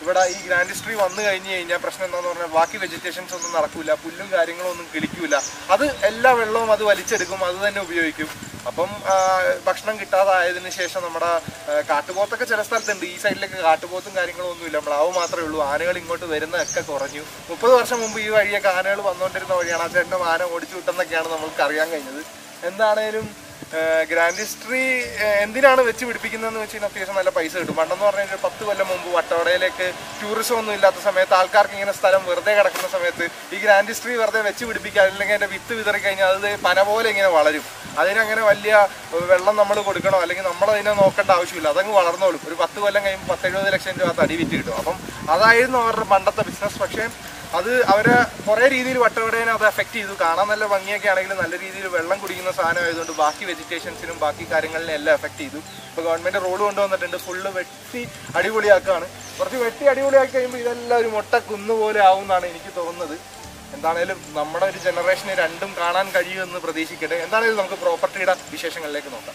ഇവിടെ ഈ ഗ്രാൻഡ് ഹിസ്റ്ററി വന്നു കഴിഞ്ഞ് കഴിഞ്ഞാൽ പ്രശ്നം എന്താന്ന് പറഞ്ഞാൽ ബാക്കി വെജിറ്റേഷൻസ് ഒന്നും നടക്കൂല പുല്ലും കാര്യങ്ങളും ഒന്നും കിളിക്കൂല അത് എല്ലാ വെള്ളവും അത് വലിച്ചെടുക്കും അത് തന്നെ ഉപയോഗിക്കും അപ്പം ആ, ഭക്ഷണം കിട്ടാതായതിനു ശേഷം നമ്മുടെ ആ, കാട്ടുപോത്തൊക്കെ ചില സ്ഥലത്തുണ്ട് ഈ സൈഡിലൊക്കെ കാട്ടുപോത്തും കാര്യങ്ങളും ഒന്നുമില്ല പ്ലാവ് മാത്രമേ ഉള്ളൂ ആനകൾ ഇങ്ങോട്ട് വരുന്നതൊക്കെ കുറഞ്ഞു മുപ്പത് വർഷം മുമ്പ് ഈ വഴിയൊക്കെ ആനകൾ വന്നുകൊണ്ടിരുന്ന വഴിയാണ് ആ ചേട്ടൻ്റെ ആന ഓടിച്ചു വിട്ടെന്നൊക്കെയാണ് നമ്മൾക്ക് അറിയാൻ കഴിഞ്ഞത് എന്താണേലും ഗ്രാൻഡ് ഹിസ്റ്ററി എന്തിനാണ് വെച്ച് പിടിപ്പിക്കുന്നതെന്ന് വെച്ച് കഴിഞ്ഞാൽ അത്യാവശ്യം നല്ല പൈസ കിട്ടും പണ്ടെന്ന് പറഞ്ഞാൽ ഒരു പത്ത് കൊല്ലം മുമ്പ് വട്ടവടയിലേക്ക് ടൂറിസം ഒന്നും ഇല്ലാത്ത സമയത്ത് ആൾക്കാർക്ക് ഇങ്ങനെ സ്ഥലം വെറുതെ കിടക്കുന്ന സമയത്ത് ഈ ഗ്രാൻഡ് ഹിസ്റ്ററി വെറുതെ വെച്ച് പിടിപ്പിക്കുക അല്ലെങ്കിൽ അതിന്റെ വിത്ത് വിതറി കഴിഞ്ഞാൽ അത് പന പോലെ ഇങ്ങനെ വളരും അതിനങ്ങനെ വലിയ ഏഹ്, വെള്ളം നമ്മൾ കൊടുക്കണോ അല്ലെങ്കിൽ നമ്മൾ അതിനെ നോക്കേണ്ട ആവശ്യമില്ല അതങ്ങ് വളർന്നോളും ഒരു പത്ത് കൊല്ലം കഴിയുമ്പോൾ പത്തെഴുപത് ലക്ഷം രൂപ തടി വിറ്റ് കിട്ടും അപ്പം അതായിരുന്നു അവരുടെ പണ്ടത്തെ ബിസിനസ് പക്ഷേ അത് അവരെ കുറേ രീതിയിൽ വട്ടവടേനെ അത് എഫക്ട് ചെയ്തു കാണാൻ നല്ല ഭംഗിയൊക്കെ ആണെങ്കിലും നല്ല രീതിയിൽ വെള്ളം കുടിക്കുന്ന സാധനം ആയതുകൊണ്ട് ബാക്കി വെജിറ്റേഷൻസിനും ബാക്കി കാര്യങ്ങളിലും എല്ലാം എഫക്ട് ചെയ്തു ഇപ്പോൾ ഗവൺമെന്റ് റോഡ് കൊണ്ടുവന്നിട്ടുണ്ട് ഫുള്ള് വെട്ടി അടിപൊളിയാക്കുകയാണ് കുറച്ച് വെട്ടി അടിപൊളിയാക്കി കഴിയുമ്പോൾ ഇതെല്ലാം ഒരു മുട്ട കുന്നു പോലെ ആവും എന്നാണ് എനിക്ക് തോന്നുന്നത് എന്താണേലും നമ്മുടെ ഒരു ജനറേഷന് രണ്ടും കാണാൻ കഴിയുമെന്ന് പ്രതീക്ഷിക്കട്ടെ എന്താണേലും നമുക്ക് പ്രോപ്പർട്ടിയുടെ വിശേഷങ്ങളിലേക്ക് നോക്കാം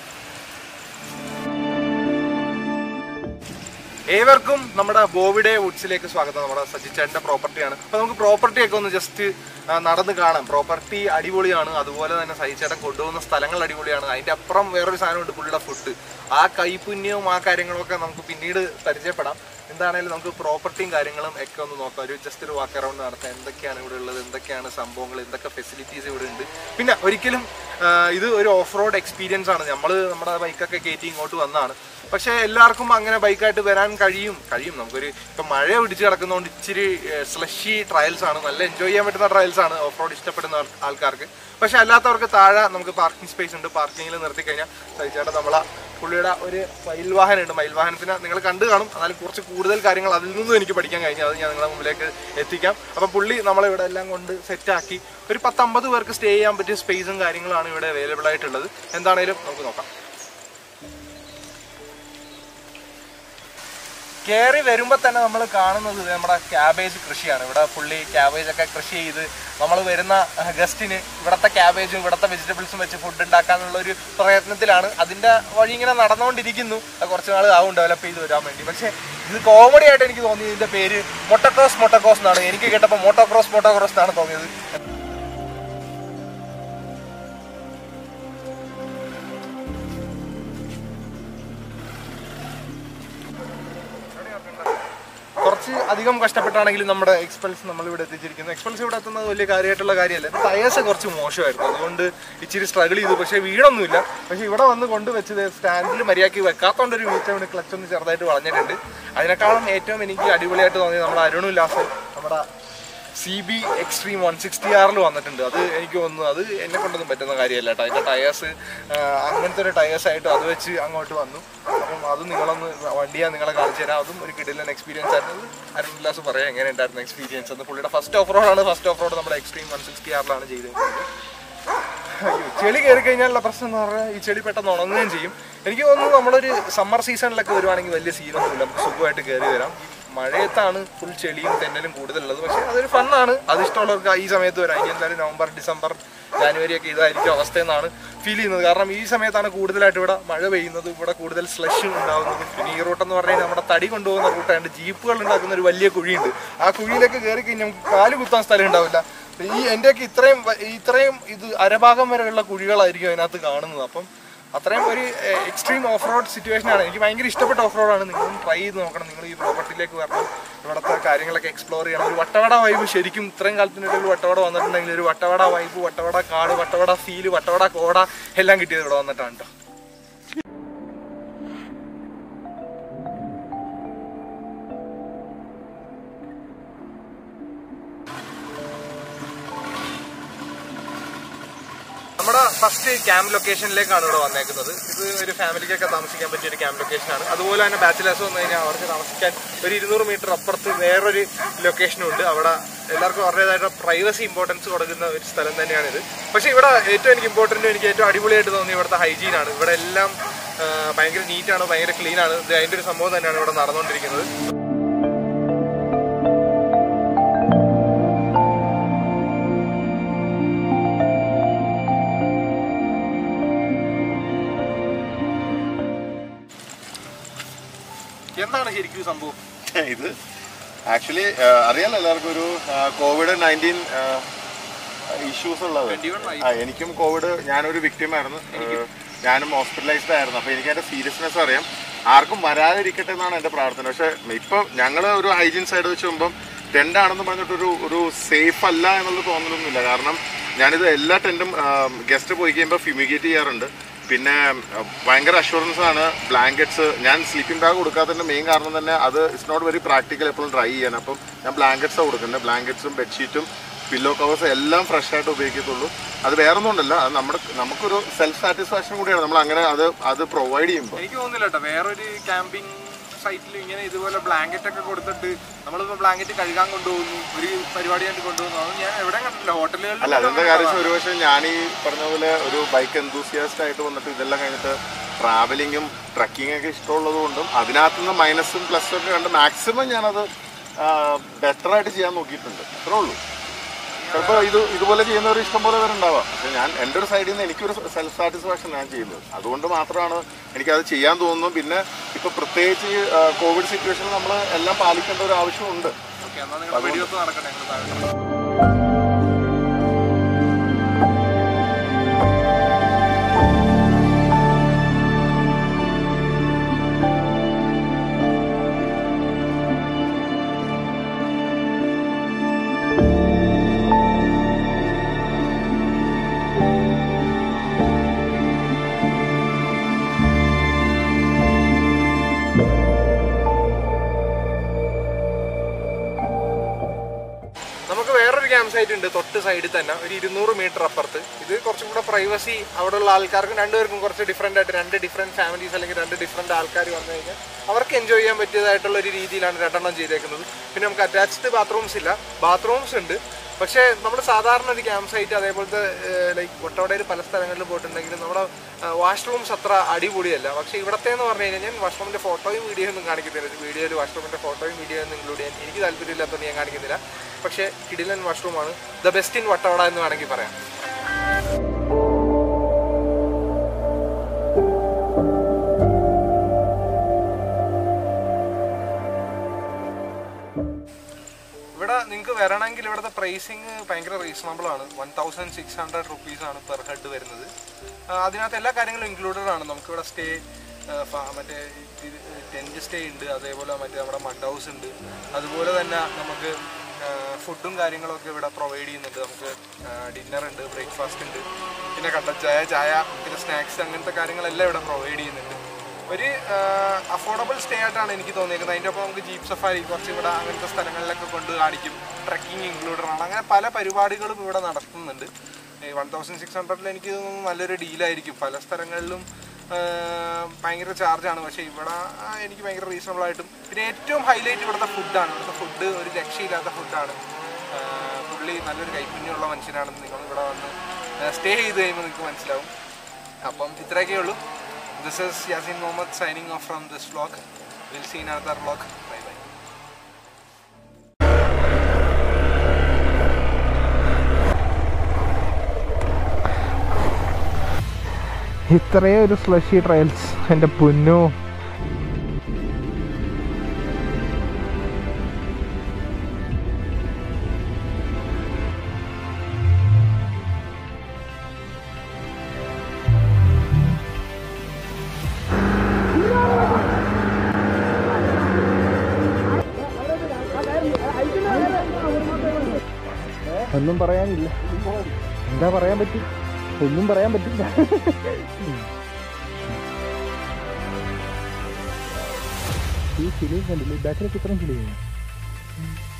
ഏവർക്കും നമ്മുടെ ബോവിഡേ വുഡ്സിലേക്ക് സ്വാഗതം നമ്മുടെ സജിച്ചേട്ടന്റെ പ്രോപ്പർട്ടിയാണ് അപ്പൊ നമുക്ക് പ്രോപ്പർട്ടി ഒക്കെ ഒന്ന് ജസ്റ്റ് നടന്ന് കാണാം പ്രോപ്പർട്ടി അടിപൊളിയാണ് അതുപോലെ തന്നെ സജിച്ചേട്ടൻ കൊണ്ടുപോകുന്ന സ്ഥലങ്ങൾ അടിപൊളിയാണ് അതിന്റെ അപ്പുറം വേറൊരു സാധനമുണ്ട് പുള്ളിയുടെ ഫുഡ് ആ കൈപുണ്യവും ആ കാര്യങ്ങളൊക്കെ നമുക്ക് പിന്നീട് പരിചയപ്പെടാം എന്താണേലും നമുക്ക് പ്രോപ്പർട്ടിയും കാര്യങ്ങളും ഒക്കെ ഒന്ന് നോക്കാം ഒരു ജസ്റ്റ് ഒരു വാക്ക് അറൗണ്ട് നടത്താം എന്തൊക്കെയാണ് ഇവിടെ ഉള്ളത് എന്തൊക്കെയാണ് സംഭവങ്ങൾ എന്തൊക്കെ ഫെസിലിറ്റീസ് ഇവിടെ ഉണ്ട് പിന്നെ ഒരിക്കലും ആ, ഇത് ഒരു ഓഫ് റോഡ് എക്സ്പീരിയൻസ് ആണ് നമ്മൾ നമ്മുടെ ബൈക്കൊക്കെ കയറ്റി ഇങ്ങോട്ട് വന്നതാണ് പക്ഷേ എല്ലാവർക്കും അങ്ങനെ ബൈക്കായിട്ട് വരാൻ കഴിയും കഴിയും നമുക്കൊരു ഇപ്പം മഴ പിടിച്ച് കിടക്കുന്നതുകൊണ്ട് ഇച്ചിരി സ്ലഷി ട്രയൽസ് ആണ് നല്ല എൻജോയ് ചെയ്യാൻ പറ്റുന്ന ട്രയൽസ് ആണ് ഓഫ് റോഡ് ഇഷ്ടപ്പെടുന്ന ആൾ- ആൾക്കാർക്ക് പക്ഷെ അല്ലാത്തവർക്ക് താഴെ നമുക്ക് പാർക്കിംഗ് സ്പേസ് ഉണ്ട് പാർക്കിങ്ങിൽ നിർത്തി കഴിഞ്ഞാൽ സഹിച്ചേട്ടാ നമ്മളെ പുള്ളിയുടെ ഒരു മയിൽ വാഹനം ഉണ്ട് മയിൽ വാഹനത്തിന് നിങ്ങൾ കണ്ടു കാണും എന്നാലും കുറച്ച് കൂടുതൽ കാര്യങ്ങൾ അതിൽ നിന്നും എനിക്ക് പഠിക്കാൻ കഴിഞ്ഞു അത് ഞാൻ നിങ്ങളുടെ മുമ്പിലേക്ക് എത്തിക്കാം അപ്പം പുള്ളി നമ്മളെ ഇവിടെ എല്ലാം കൊണ്ട് സെറ്റാക്കി ഒരു പത്തമ്പത് പേർക്ക് സ്റ്റേ ചെയ്യാൻ പറ്റിയ സ്പേസും കാര്യങ്ങളാണ് ഇവിടെ അവൈലബിൾ ആയിട്ടുള്ളത് എന്താണേലും നമുക്ക് നോക്കാം കയറി വരുമ്പോൾ തന്നെ നമ്മൾ കാണുന്നത് ഇത് നമ്മുടെ ക്യാബേജ് കൃഷിയാണ് ഇവിടെ പുള്ളി ക്യാബേജ് ഒക്കെ കൃഷി ചെയ്ത് നമ്മൾ വരുന്ന ഗസ്റ്റിന് ഇവിടുത്തെ ക്യാബേജും ഇവിടുത്തെ വെജിറ്റബിൾസും വെച്ച് ഫുഡ് ഉണ്ടാക്കാനുള്ള ഒരു പ്രയത്നത്തിലാണ് അതിന്റെ വഴി ഇങ്ങനെ നടന്നുകൊണ്ടിരിക്കുന്നു അത് കുറച്ച് നാൾ ആവും ഡെവലപ്പ് ചെയ്ത് വരാൻ വേണ്ടി പക്ഷേ ഇത് കോമഡി ആയിട്ട് എനിക്ക് തോന്നി ഇതിന്റെ പേര് മൊട്ടക്രോസ് മൊട്ടക്രോസ് എന്നാണ് എനിക്ക് കേട്ടപ്പോൾ മോട്ടോക്രോസ് മോട്ടോക്രോസ് എന്നാണ് തോന്നിയത് കുറച്ച് അധികം കഷ്ടപ്പെട്ടാണെങ്കിലും നമ്മുടെ എക്സ്പെൽസ് നമ്മൾ ഇവിടെ എത്തിച്ചിരിക്കുന്നു എക്സ്പെൽസ് ഇവിടെ എത്തുന്നത് വലിയ കാര്യമായിട്ടുള്ള കാര്യമല്ല ടയേഴ്സ് കുറച്ച് മോശമായിരുന്നു അതുകൊണ്ട് ഇച്ചിരി സ്ട്രഗിൾ ചെയ്തു പക്ഷേ വീടൊന്നുമില്ല പക്ഷേ ഇവിടെ വന്ന് കൊണ്ടുവച്ചത് സ്റ്റാൻഡിൽ മര്യാദയ്ക്ക് വെക്കാത്തോണ്ട് ഒരു വീഴ്ച ഇവിടെ ക്ലച്ച് ഒന്ന് ചെറുതായിട്ട് വളഞ്ഞിട്ടുണ്ട് അതിനേക്കാളും ഏറ്റവും എനിക്ക് അടിപൊളിയായിട്ട് തോന്നിയത് നമ്മുടെ അരുണു ഉല്ലാസ് നമ്മുടെ C B Xtreme one sixty ആറിൽ വന്നിട്ടുണ്ട് അത് എനിക്ക് തോന്നുന്നു അത് എന്നെ കൊണ്ടൊന്നും പറ്റുന്ന കാര്യമല്ല കേട്ടോ അതിൻ്റെ ടയേഴ്സ് അങ്ങനത്തെ ഒരു ടയേഴ്സ് ആയിട്ട് അത് വെച്ച് അങ്ങോട്ട് വന്നു അപ്പം അത് നിങ്ങളൊന്ന് വണ്ടി ഞാൻ നിങ്ങളെ കാണിച്ചു തരാം അതും ഒരു കിടിലൻ എക്സ്പീരിയൻസ് ആയിരുന്നു അരുൺ ഉല്ലാസ് പറയാം എങ്ങനെ ഉണ്ടായിരുന്നു എക്സ്പീരിയൻസ് എന്ന് പുള്ളിയുടെ ഫസ്റ്റ് ഓഫ് റോഡാണ് ഫസ്റ്റ് ഓഫ് റോഡ് നമ്മുടെ എക്സ്ട്രീം വൺ സിക്സ്റ്റി ആറിലാണ് ചെയ്തത് അയ്യോ ചെളി കയറി കഴിഞ്ഞാലുള്ള പ്രശ്നം എന്ന് പറഞ്ഞാൽ ഈ ചെളി പെട്ടെന്ന് ഉണങ്ങുകയും ചെയ്യും എനിക്ക് തോന്നുന്നു നമ്മളൊരു സമ്മർ സീസണിലൊക്കെ വരുവാണെങ്കിൽ വലിയ സീനൊന്നുമില്ല നമുക്ക് സുഖമായിട്ട് കയറി വരാം ഈ മഴയത്താണ് ഫുൾ ചെളിയും തെന്നലും കൂടുതലുള്ളത് പക്ഷേ അതൊരു ഫണ്ണാണ് അത് ഇഷ്ടമുള്ളവർക്ക് ഈ സമയത്ത് വരാം ഇനി എന്തായാലും നവംബർ ഡിസംബർ ജാനുവരി ഒക്കെ ഇതായിരിക്കും അവസ്ഥ എന്നാണ് ഫീൽ ചെയ്യുന്നത് കാരണം ഈ സമയത്താണ് കൂടുതലായിട്ട് ഇവിടെ മഴ പെയ്യുന്നത് ഇവിടെ കൂടുതൽ സ്ലഷ് ഉണ്ടാകുന്നതും പിന്നെ ഈ റൂട്ട് എന്ന് പറഞ്ഞാൽ നമ്മുടെ തടി കൊണ്ടുപോകുന്ന റൂട്ടായിട്ട് ജീപ്പുകൾ ഉണ്ടാക്കുന്ന ഒരു വലിയ കുഴിയുണ്ട് ആ കുഴിയിലേക്ക് കയറി കഴിഞ്ഞാൽ നമുക്ക് കാല് കുത്താൻ സ്ഥലം ഉണ്ടാവില്ല ഈ എൻ്റെയൊക്കെ ഇത്രയും വ- ഇത്രയും ഇത് അരഭാഗം വരെയുള്ള കുഴികളായിരിക്കും അതിനകത്ത് കാണുന്നത് അപ്പം അത്രയും ഒരു എക്സ്ട്രീം ഓഫ് റോഡ് സിറ്റുവേഷൻ ആണ് എനിക്ക് ഭയങ്കര ഇഷ്ടപ്പെട്ട ഓഫ് റോഡാണ് നിങ്ങളും ട്രൈ ചെയ്ത് നോക്കണം നിങ്ങൾ ഈ പ്രോപ്പർട്ടിയിലേക്ക് വരണം ഇവിടുത്തെ കാര്യങ്ങളൊക്കെ എക്സ്പ്ലോർ ചെയ്യണം ഒരു വട്ടവട വൈബ് ശരിക്കും ഇത്രയും കാലത്തിനിടയിൽ ഒരു വട്ടവട വന്നിട്ടുണ്ടെങ്കിൽ ഒരു വട്ടവട വൈബ് വട്ടവട കാട് വട്ടവട ഫീല് വട്ടവട കോട എല്ലാം കിട്ടിയത് ഇവിടെ വന്നിട്ടാണ് കേട്ടോ നമ്മുടെ ഫസ്റ്റ് ക്യാമ്പ് ലൊക്കേഷനിലേക്കാണ് ഇവിടെ വന്നേക്കുന്നത് ഇത് ഒരു ഫാമിലിക്കൊക്കെ താമസിക്കാൻ പറ്റിയ ഒരു ക്യാമ്പ് ലൊക്കേഷനാണ് അതുപോലെ തന്നെ ബാച്ചിലേഴ്സ് വന്നു കഴിഞ്ഞാൽ അവർക്ക് താമസിക്കാൻ ഒരു ഇരുന്നൂറ് മീറ്റർ അപ്പുറത്ത് വേറൊരു ലൊക്കേഷനും ഉണ്ട് അവിടെ എല്ലാവർക്കും അവരുടേതായിട്ട് പ്രൈവസി ഇമ്പോർട്ടൻസ് കൊടുക്കുന്ന ഒരു സ്ഥലം തന്നെയാണിത് പക്ഷേ ഇവിടെ ഏറ്റവും എനിക്ക് ഇമ്പോർട്ടൻ്റ് എനിക്ക് ഏറ്റവും അടിപൊളിയായിട്ട് തോന്നി ഇവിടുത്തെ ഹൈജീൻ ആണ് ഇവിടെ എല്ലാം ആ, ഭയങ്കര നീറ്റാണ് ഭയങ്കര ക്ലീൻ ആണ് ഇത് അതിൻ്റെ ഒരു സംഭവം തന്നെയാണ് ഇവിടെ നടന്നുകൊണ്ടിരിക്കുന്നത് എന്താണ് ശരിക്കും ഈ സംഭവം ഇത് ആക്ച്വലി അറിയാലോ എല്ലാവർക്കും ഒരു കോവിഡ് നയൻറ്റീൻ ഇഷ്യൂസ് ഉള്ളത് ആ, എനിക്കും കോവിഡ് ഞാനൊരു വിക്ടിമായിരുന്നു ഞാനും ഹോസ്പിറ്റലൈസ്ഡ് ആയിരുന്നു അപ്പൊ എനിക്ക് അതിന്റെ സീരിയസ്നെസ് അറിയാം ആർക്കും വരാതിരിക്കട്ടെ എന്നാണ് എന്റെ പ്രാർത്ഥന പക്ഷെ ഇപ്പൊ ഞങ്ങള് ഒരു ഹൈജീൻ സൈഡ് വെച്ച് നോക്കുമ്പോൾ ടെന്റ് ആണെന്ന് പറഞ്ഞിട്ട് ഒരു ഒരു സേഫ് അല്ല എന്നുള്ള തോന്നലൊന്നുമില്ല കാരണം ഞാനിത് എല്ലാ ടെന്റും ഗസ്റ്റ് പോയി കഴിയുമ്പോൾ ഫ്യൂമിഗേറ്റ് ചെയ്യാറുണ്ട് പിന്നെ ആ, ഭയങ്കര അഷുറൻസ് ആണ് ബ്ലാങ്കറ്റ്സ് ഞാൻ സ്ലീപ്പിംഗ് ബാഗ് കൊടുക്കാത്തതിന്റെ മെയിൻ കാരണം തന്നെ അത് ഇറ്റ്സ് നോട്ട് വെരി പ്രാക്ടിക്കൽ എപ്പോഴും ട്രൈ ചെയ്യാൻ അപ്പം ഞാൻ ബ്ലാങ്കറ്റ്സാണ് കൊടുക്കുന്നത് ബ്ലാങ്കറ്റ്സും ബെഡ്ഷീറ്റും പില്ലോ കവേഴ്സ് എല്ലാം ഫ്രഷ് ആയിട്ട് ഉപയോഗിക്കത്തുള്ളൂ അത് വേറെ ഒന്നുമല്ല അത് നമ്മുടെ നമുക്കൊരു സെൽഫ് സാറ്റിസ്ഫാക്ഷൻ കൂടിയാണ് നമ്മൾ അങ്ങനെ അത് അത് പ്രൊവൈഡ് ചെയ്യുമ്പോൾ എനിക്ക് തോന്നുന്നില്ല കേട്ടോ വേറൊരു ക്യാമ്പിംഗ് സൈറ്റിൽ ഇങ്ങനെ ഇതുപോലെ ബ്ലാങ്കറ്റ് ഒക്കെ കൊടുത്തിട്ട് നമ്മളിപ്പോ ബ്ലാങ്കറ്റ് കഴുകാൻ കൊണ്ടുപോകുന്നു ഒരു പരിപാടിയായിട്ട് കൊണ്ടുപോകുന്നു അത് ഞാൻ എവിടെ കണ്ടില്ല അല്ല അതിന്റെ ഹോട്ടലുകളിൽ കാര്യം ഒരു പക്ഷേ ഞാൻ ഈ പറഞ്ഞ പോലെ ഒരു ബൈക്ക് എന്തൂസിയാസ്റ്റ് ആയിട്ട് വന്നിട്ട് ഇതെല്ലാം കഴിഞ്ഞിട്ട് ട്രാവലിങ്ങും ട്രക്കിംഗ് ഒക്കെ ഇഷ്ടമുള്ളത് കൊണ്ടും അതിനകത്ത് നിന്ന് മൈനസും പ്ലസും ഒക്കെ കണ്ട് മാക്സിമം ഞാനത് ബെറ്റർ ആയിട്ട് ചെയ്യാൻ നോക്കിയിട്ടുണ്ട് അത്രേ ഉള്ളൂ ചിലപ്പോൾ ഇത് ഇതുപോലെ ചെയ്യുന്നവർ ഇഷ്ടം പോലെ പേരുണ്ടാവാം പക്ഷെ ഞാൻ എൻ്റെ ഒരു സൈഡിൽ നിന്ന് എനിക്കൊരു സെൽഫ് സാറ്റിസ്ഫാക്ഷൻ ഞാൻ ചെയ്യുന്നത് അതുകൊണ്ട് മാത്രമാണ് എനിക്കത് ചെയ്യാൻ തോന്നുന്നു പിന്നെ ഇപ്പൊ പ്രത്യേകിച്ച് ഈ കോവിഡ് സിറ്റുവേഷനിൽ നമ്മൾ എല്ലാം പാലിക്കേണ്ട ഒരു ആവശ്യമുണ്ട് ഓക്കെ എന്നാൽ നിങ്ങൾ വെടിവെപ്പ് നടക്കട്ടെ ഞങ്ങൾ താഴെ നമുക്ക് വേറൊരു ക്യാമ്പ് സൈറ്റ് ഉണ്ട് തൊട്ട് സൈഡിൽ തന്നെ ഒരു ഇരുന്നൂറ് മീറ്റർ അപ്പുറത്ത് ഇത് കുറച്ചും കൂടെ പ്രൈവസി അവിടെയുള്ള ആൾക്കാർക്കും രണ്ടുപേർക്കും കുറച്ച് ഡിഫറെൻ്റ് ആയിട്ട് രണ്ട് ഡിഫറെൻറ്റ് ഫാമിലീസ് അല്ലെങ്കിൽ രണ്ട് ഡിഫറെൻറ്റ് ആൾക്കാർ വന്നു കഴിഞ്ഞാൽ അവർക്ക് എൻജോയ് ചെയ്യാൻ പറ്റിയതായിട്ടുള്ള ഒരു രീതിയിലാണ് രണ്ടെണ്ണം ചെയ്തേക്കുന്നത് പിന്നെ നമുക്ക് അറ്റാച്ച്ഡ് ബാത്റൂംസ് ഇല്ല ബാത്റൂംസ് ഉണ്ട് പക്ഷേ നമ്മൾ സാധാരണ ഒരു ക്യാമ്പ് സൈറ്റ് അതേപോലത്തെ ലൈക്ക് ഒട്ടോടയിൽ പല സ്ഥലങ്ങളിൽ പോയിട്ടുണ്ടെങ്കിലും നമ്മുടെ വാഷ്റൂംസ് അത്ര അടിപൊളിയല്ല പക്ഷേ ഇവിടത്തെ എന്ന് പറഞ്ഞു കഴിഞ്ഞാൽ ഞാൻ വാഷ്റൂമിൻ്റെ ഫോട്ടോയും വീഡിയോ ഒന്നും കാണിക്കുന്നില്ല വീഡിയോയിൽ വാഷ്റൂമിൻ്റെ ഫോട്ടോയും വീഡിയോ ഒന്നും ഇൻക്ലൂഡ് ചെയ്യാൻ എനിക്ക് താല്പര്യമില്ലാത്തതുകൊണ്ട് ഞാൻ കാണിക്കുന്നില്ല പക്ഷേ കിടിലൻ വാഷ്റൂമാണ് ദ ബെസ്റ്റ് ഇൻ വട്ടവട എന്ന് വേണമെങ്കിൽ പറയാം ഇവിടെ നിങ്ങൾക്ക് വരണമെങ്കിൽ ഇവിടുത്തെ പ്രൈസിങ് ഭയങ്കര റീസണബിൾ ആണ് one thousand six hundred rupees ആണ് പെർ ഹെഡ് വരുന്നത് ആ, അതിനകത്ത് എല്ലാ കാര്യങ്ങളും ഇൻക്ലൂഡഡ് ആണ് നമുക്കിവിടെ സ്റ്റേ മറ്റേ ടെൻറ്റ് സ്റ്റേ ഉണ്ട് അതേപോലെ മറ്റേ നമ്മുടെ മഡ് ഹൗസ് ഉണ്ട് അതുപോലെ തന്നെ നമുക്ക് ഫുഡും കാര്യങ്ങളൊക്കെ ഇവിടെ പ്രൊവൈഡ് ചെയ്യുന്നുണ്ട് നമുക്ക് ഡിന്നർ ഉണ്ട് ബ്രേക്ക്ഫാസ്റ്റ് ഉണ്ട് പിന്നെ കട്ടൻ ചായ ചായ പിന്നെ സ്നാക്സ് അങ്ങനത്തെ കാര്യങ്ങളെല്ലാം ഇവിടെ പ്രൊവൈഡ് ചെയ്യുന്നുണ്ട് ഒരു അഫോർഡബിൾ സ്റ്റേ ആയിട്ടാണ് എനിക്ക് തോന്നിയേക്കുന്നത് അതിൻ്റെ ഒപ്പം നമുക്ക് ജീപ്പ് സഫാരി കുറച്ച് ഇവിടെ അങ്ങനത്തെ സ്ഥലങ്ങളിലൊക്കെ കൊണ്ട് കാണിക്കും ട്രക്കിംഗ് ഇൻക്ലൂഡഡ് ആണ് അങ്ങനെ പല പരിപാടികളും ഇവിടെ നടത്തുന്നുണ്ട് വൺ തൗസൻഡ് സിക്സ് ഹൺഡ്രഡിൽ എനിക്ക് തോന്നുന്നു നല്ലൊരു ഡീലായിരിക്കും പല സ്ഥലങ്ങളിലും ആ, ഭയങ്കര ചാർജാണ് പക്ഷേ ഇവിടെ ആ, എനിക്ക് ഭയങ്കര റീസണബിൾ ആയിട്ടും പിന്നെ ഏറ്റവും ഹൈലൈറ്റ് ഇവിടുത്തെ ഫുഡാണ് ഇവിടുത്തെ ഫുഡ് ഒരു രക്ഷയില്ലാത്ത ഫുഡാണ് പുള്ളി നല്ലൊരു കൈപ്പുണ്യമുള്ള മനുഷ്യനാണെന്ന് നിങ്ങൾ ഇവിടെ വന്ന് സ്റ്റേ ചെയ്ത് കഴിയുമ്പോൾ നിങ്ങൾക്ക് മനസ്സിലാവും അപ്പം ഇത്രയൊക്കെ ഉള്ളൂ this is Yasin Muhammad signing off from this vlog will seen another vlog bye bye ഇത്രയും ഒരു സ്ലഷി ട്രയൽസ് എൻ്റെ പൊന്നു ഒന്നും പറയാനില്ല എന്താ പറയാൻ പറ്റും ഒന്നും പറയാൻ പറ്റില്ല ഈ കിളി കണ്ടില്ലേ ബാക്കിലൊക്കെ ഇത്രയും കിളി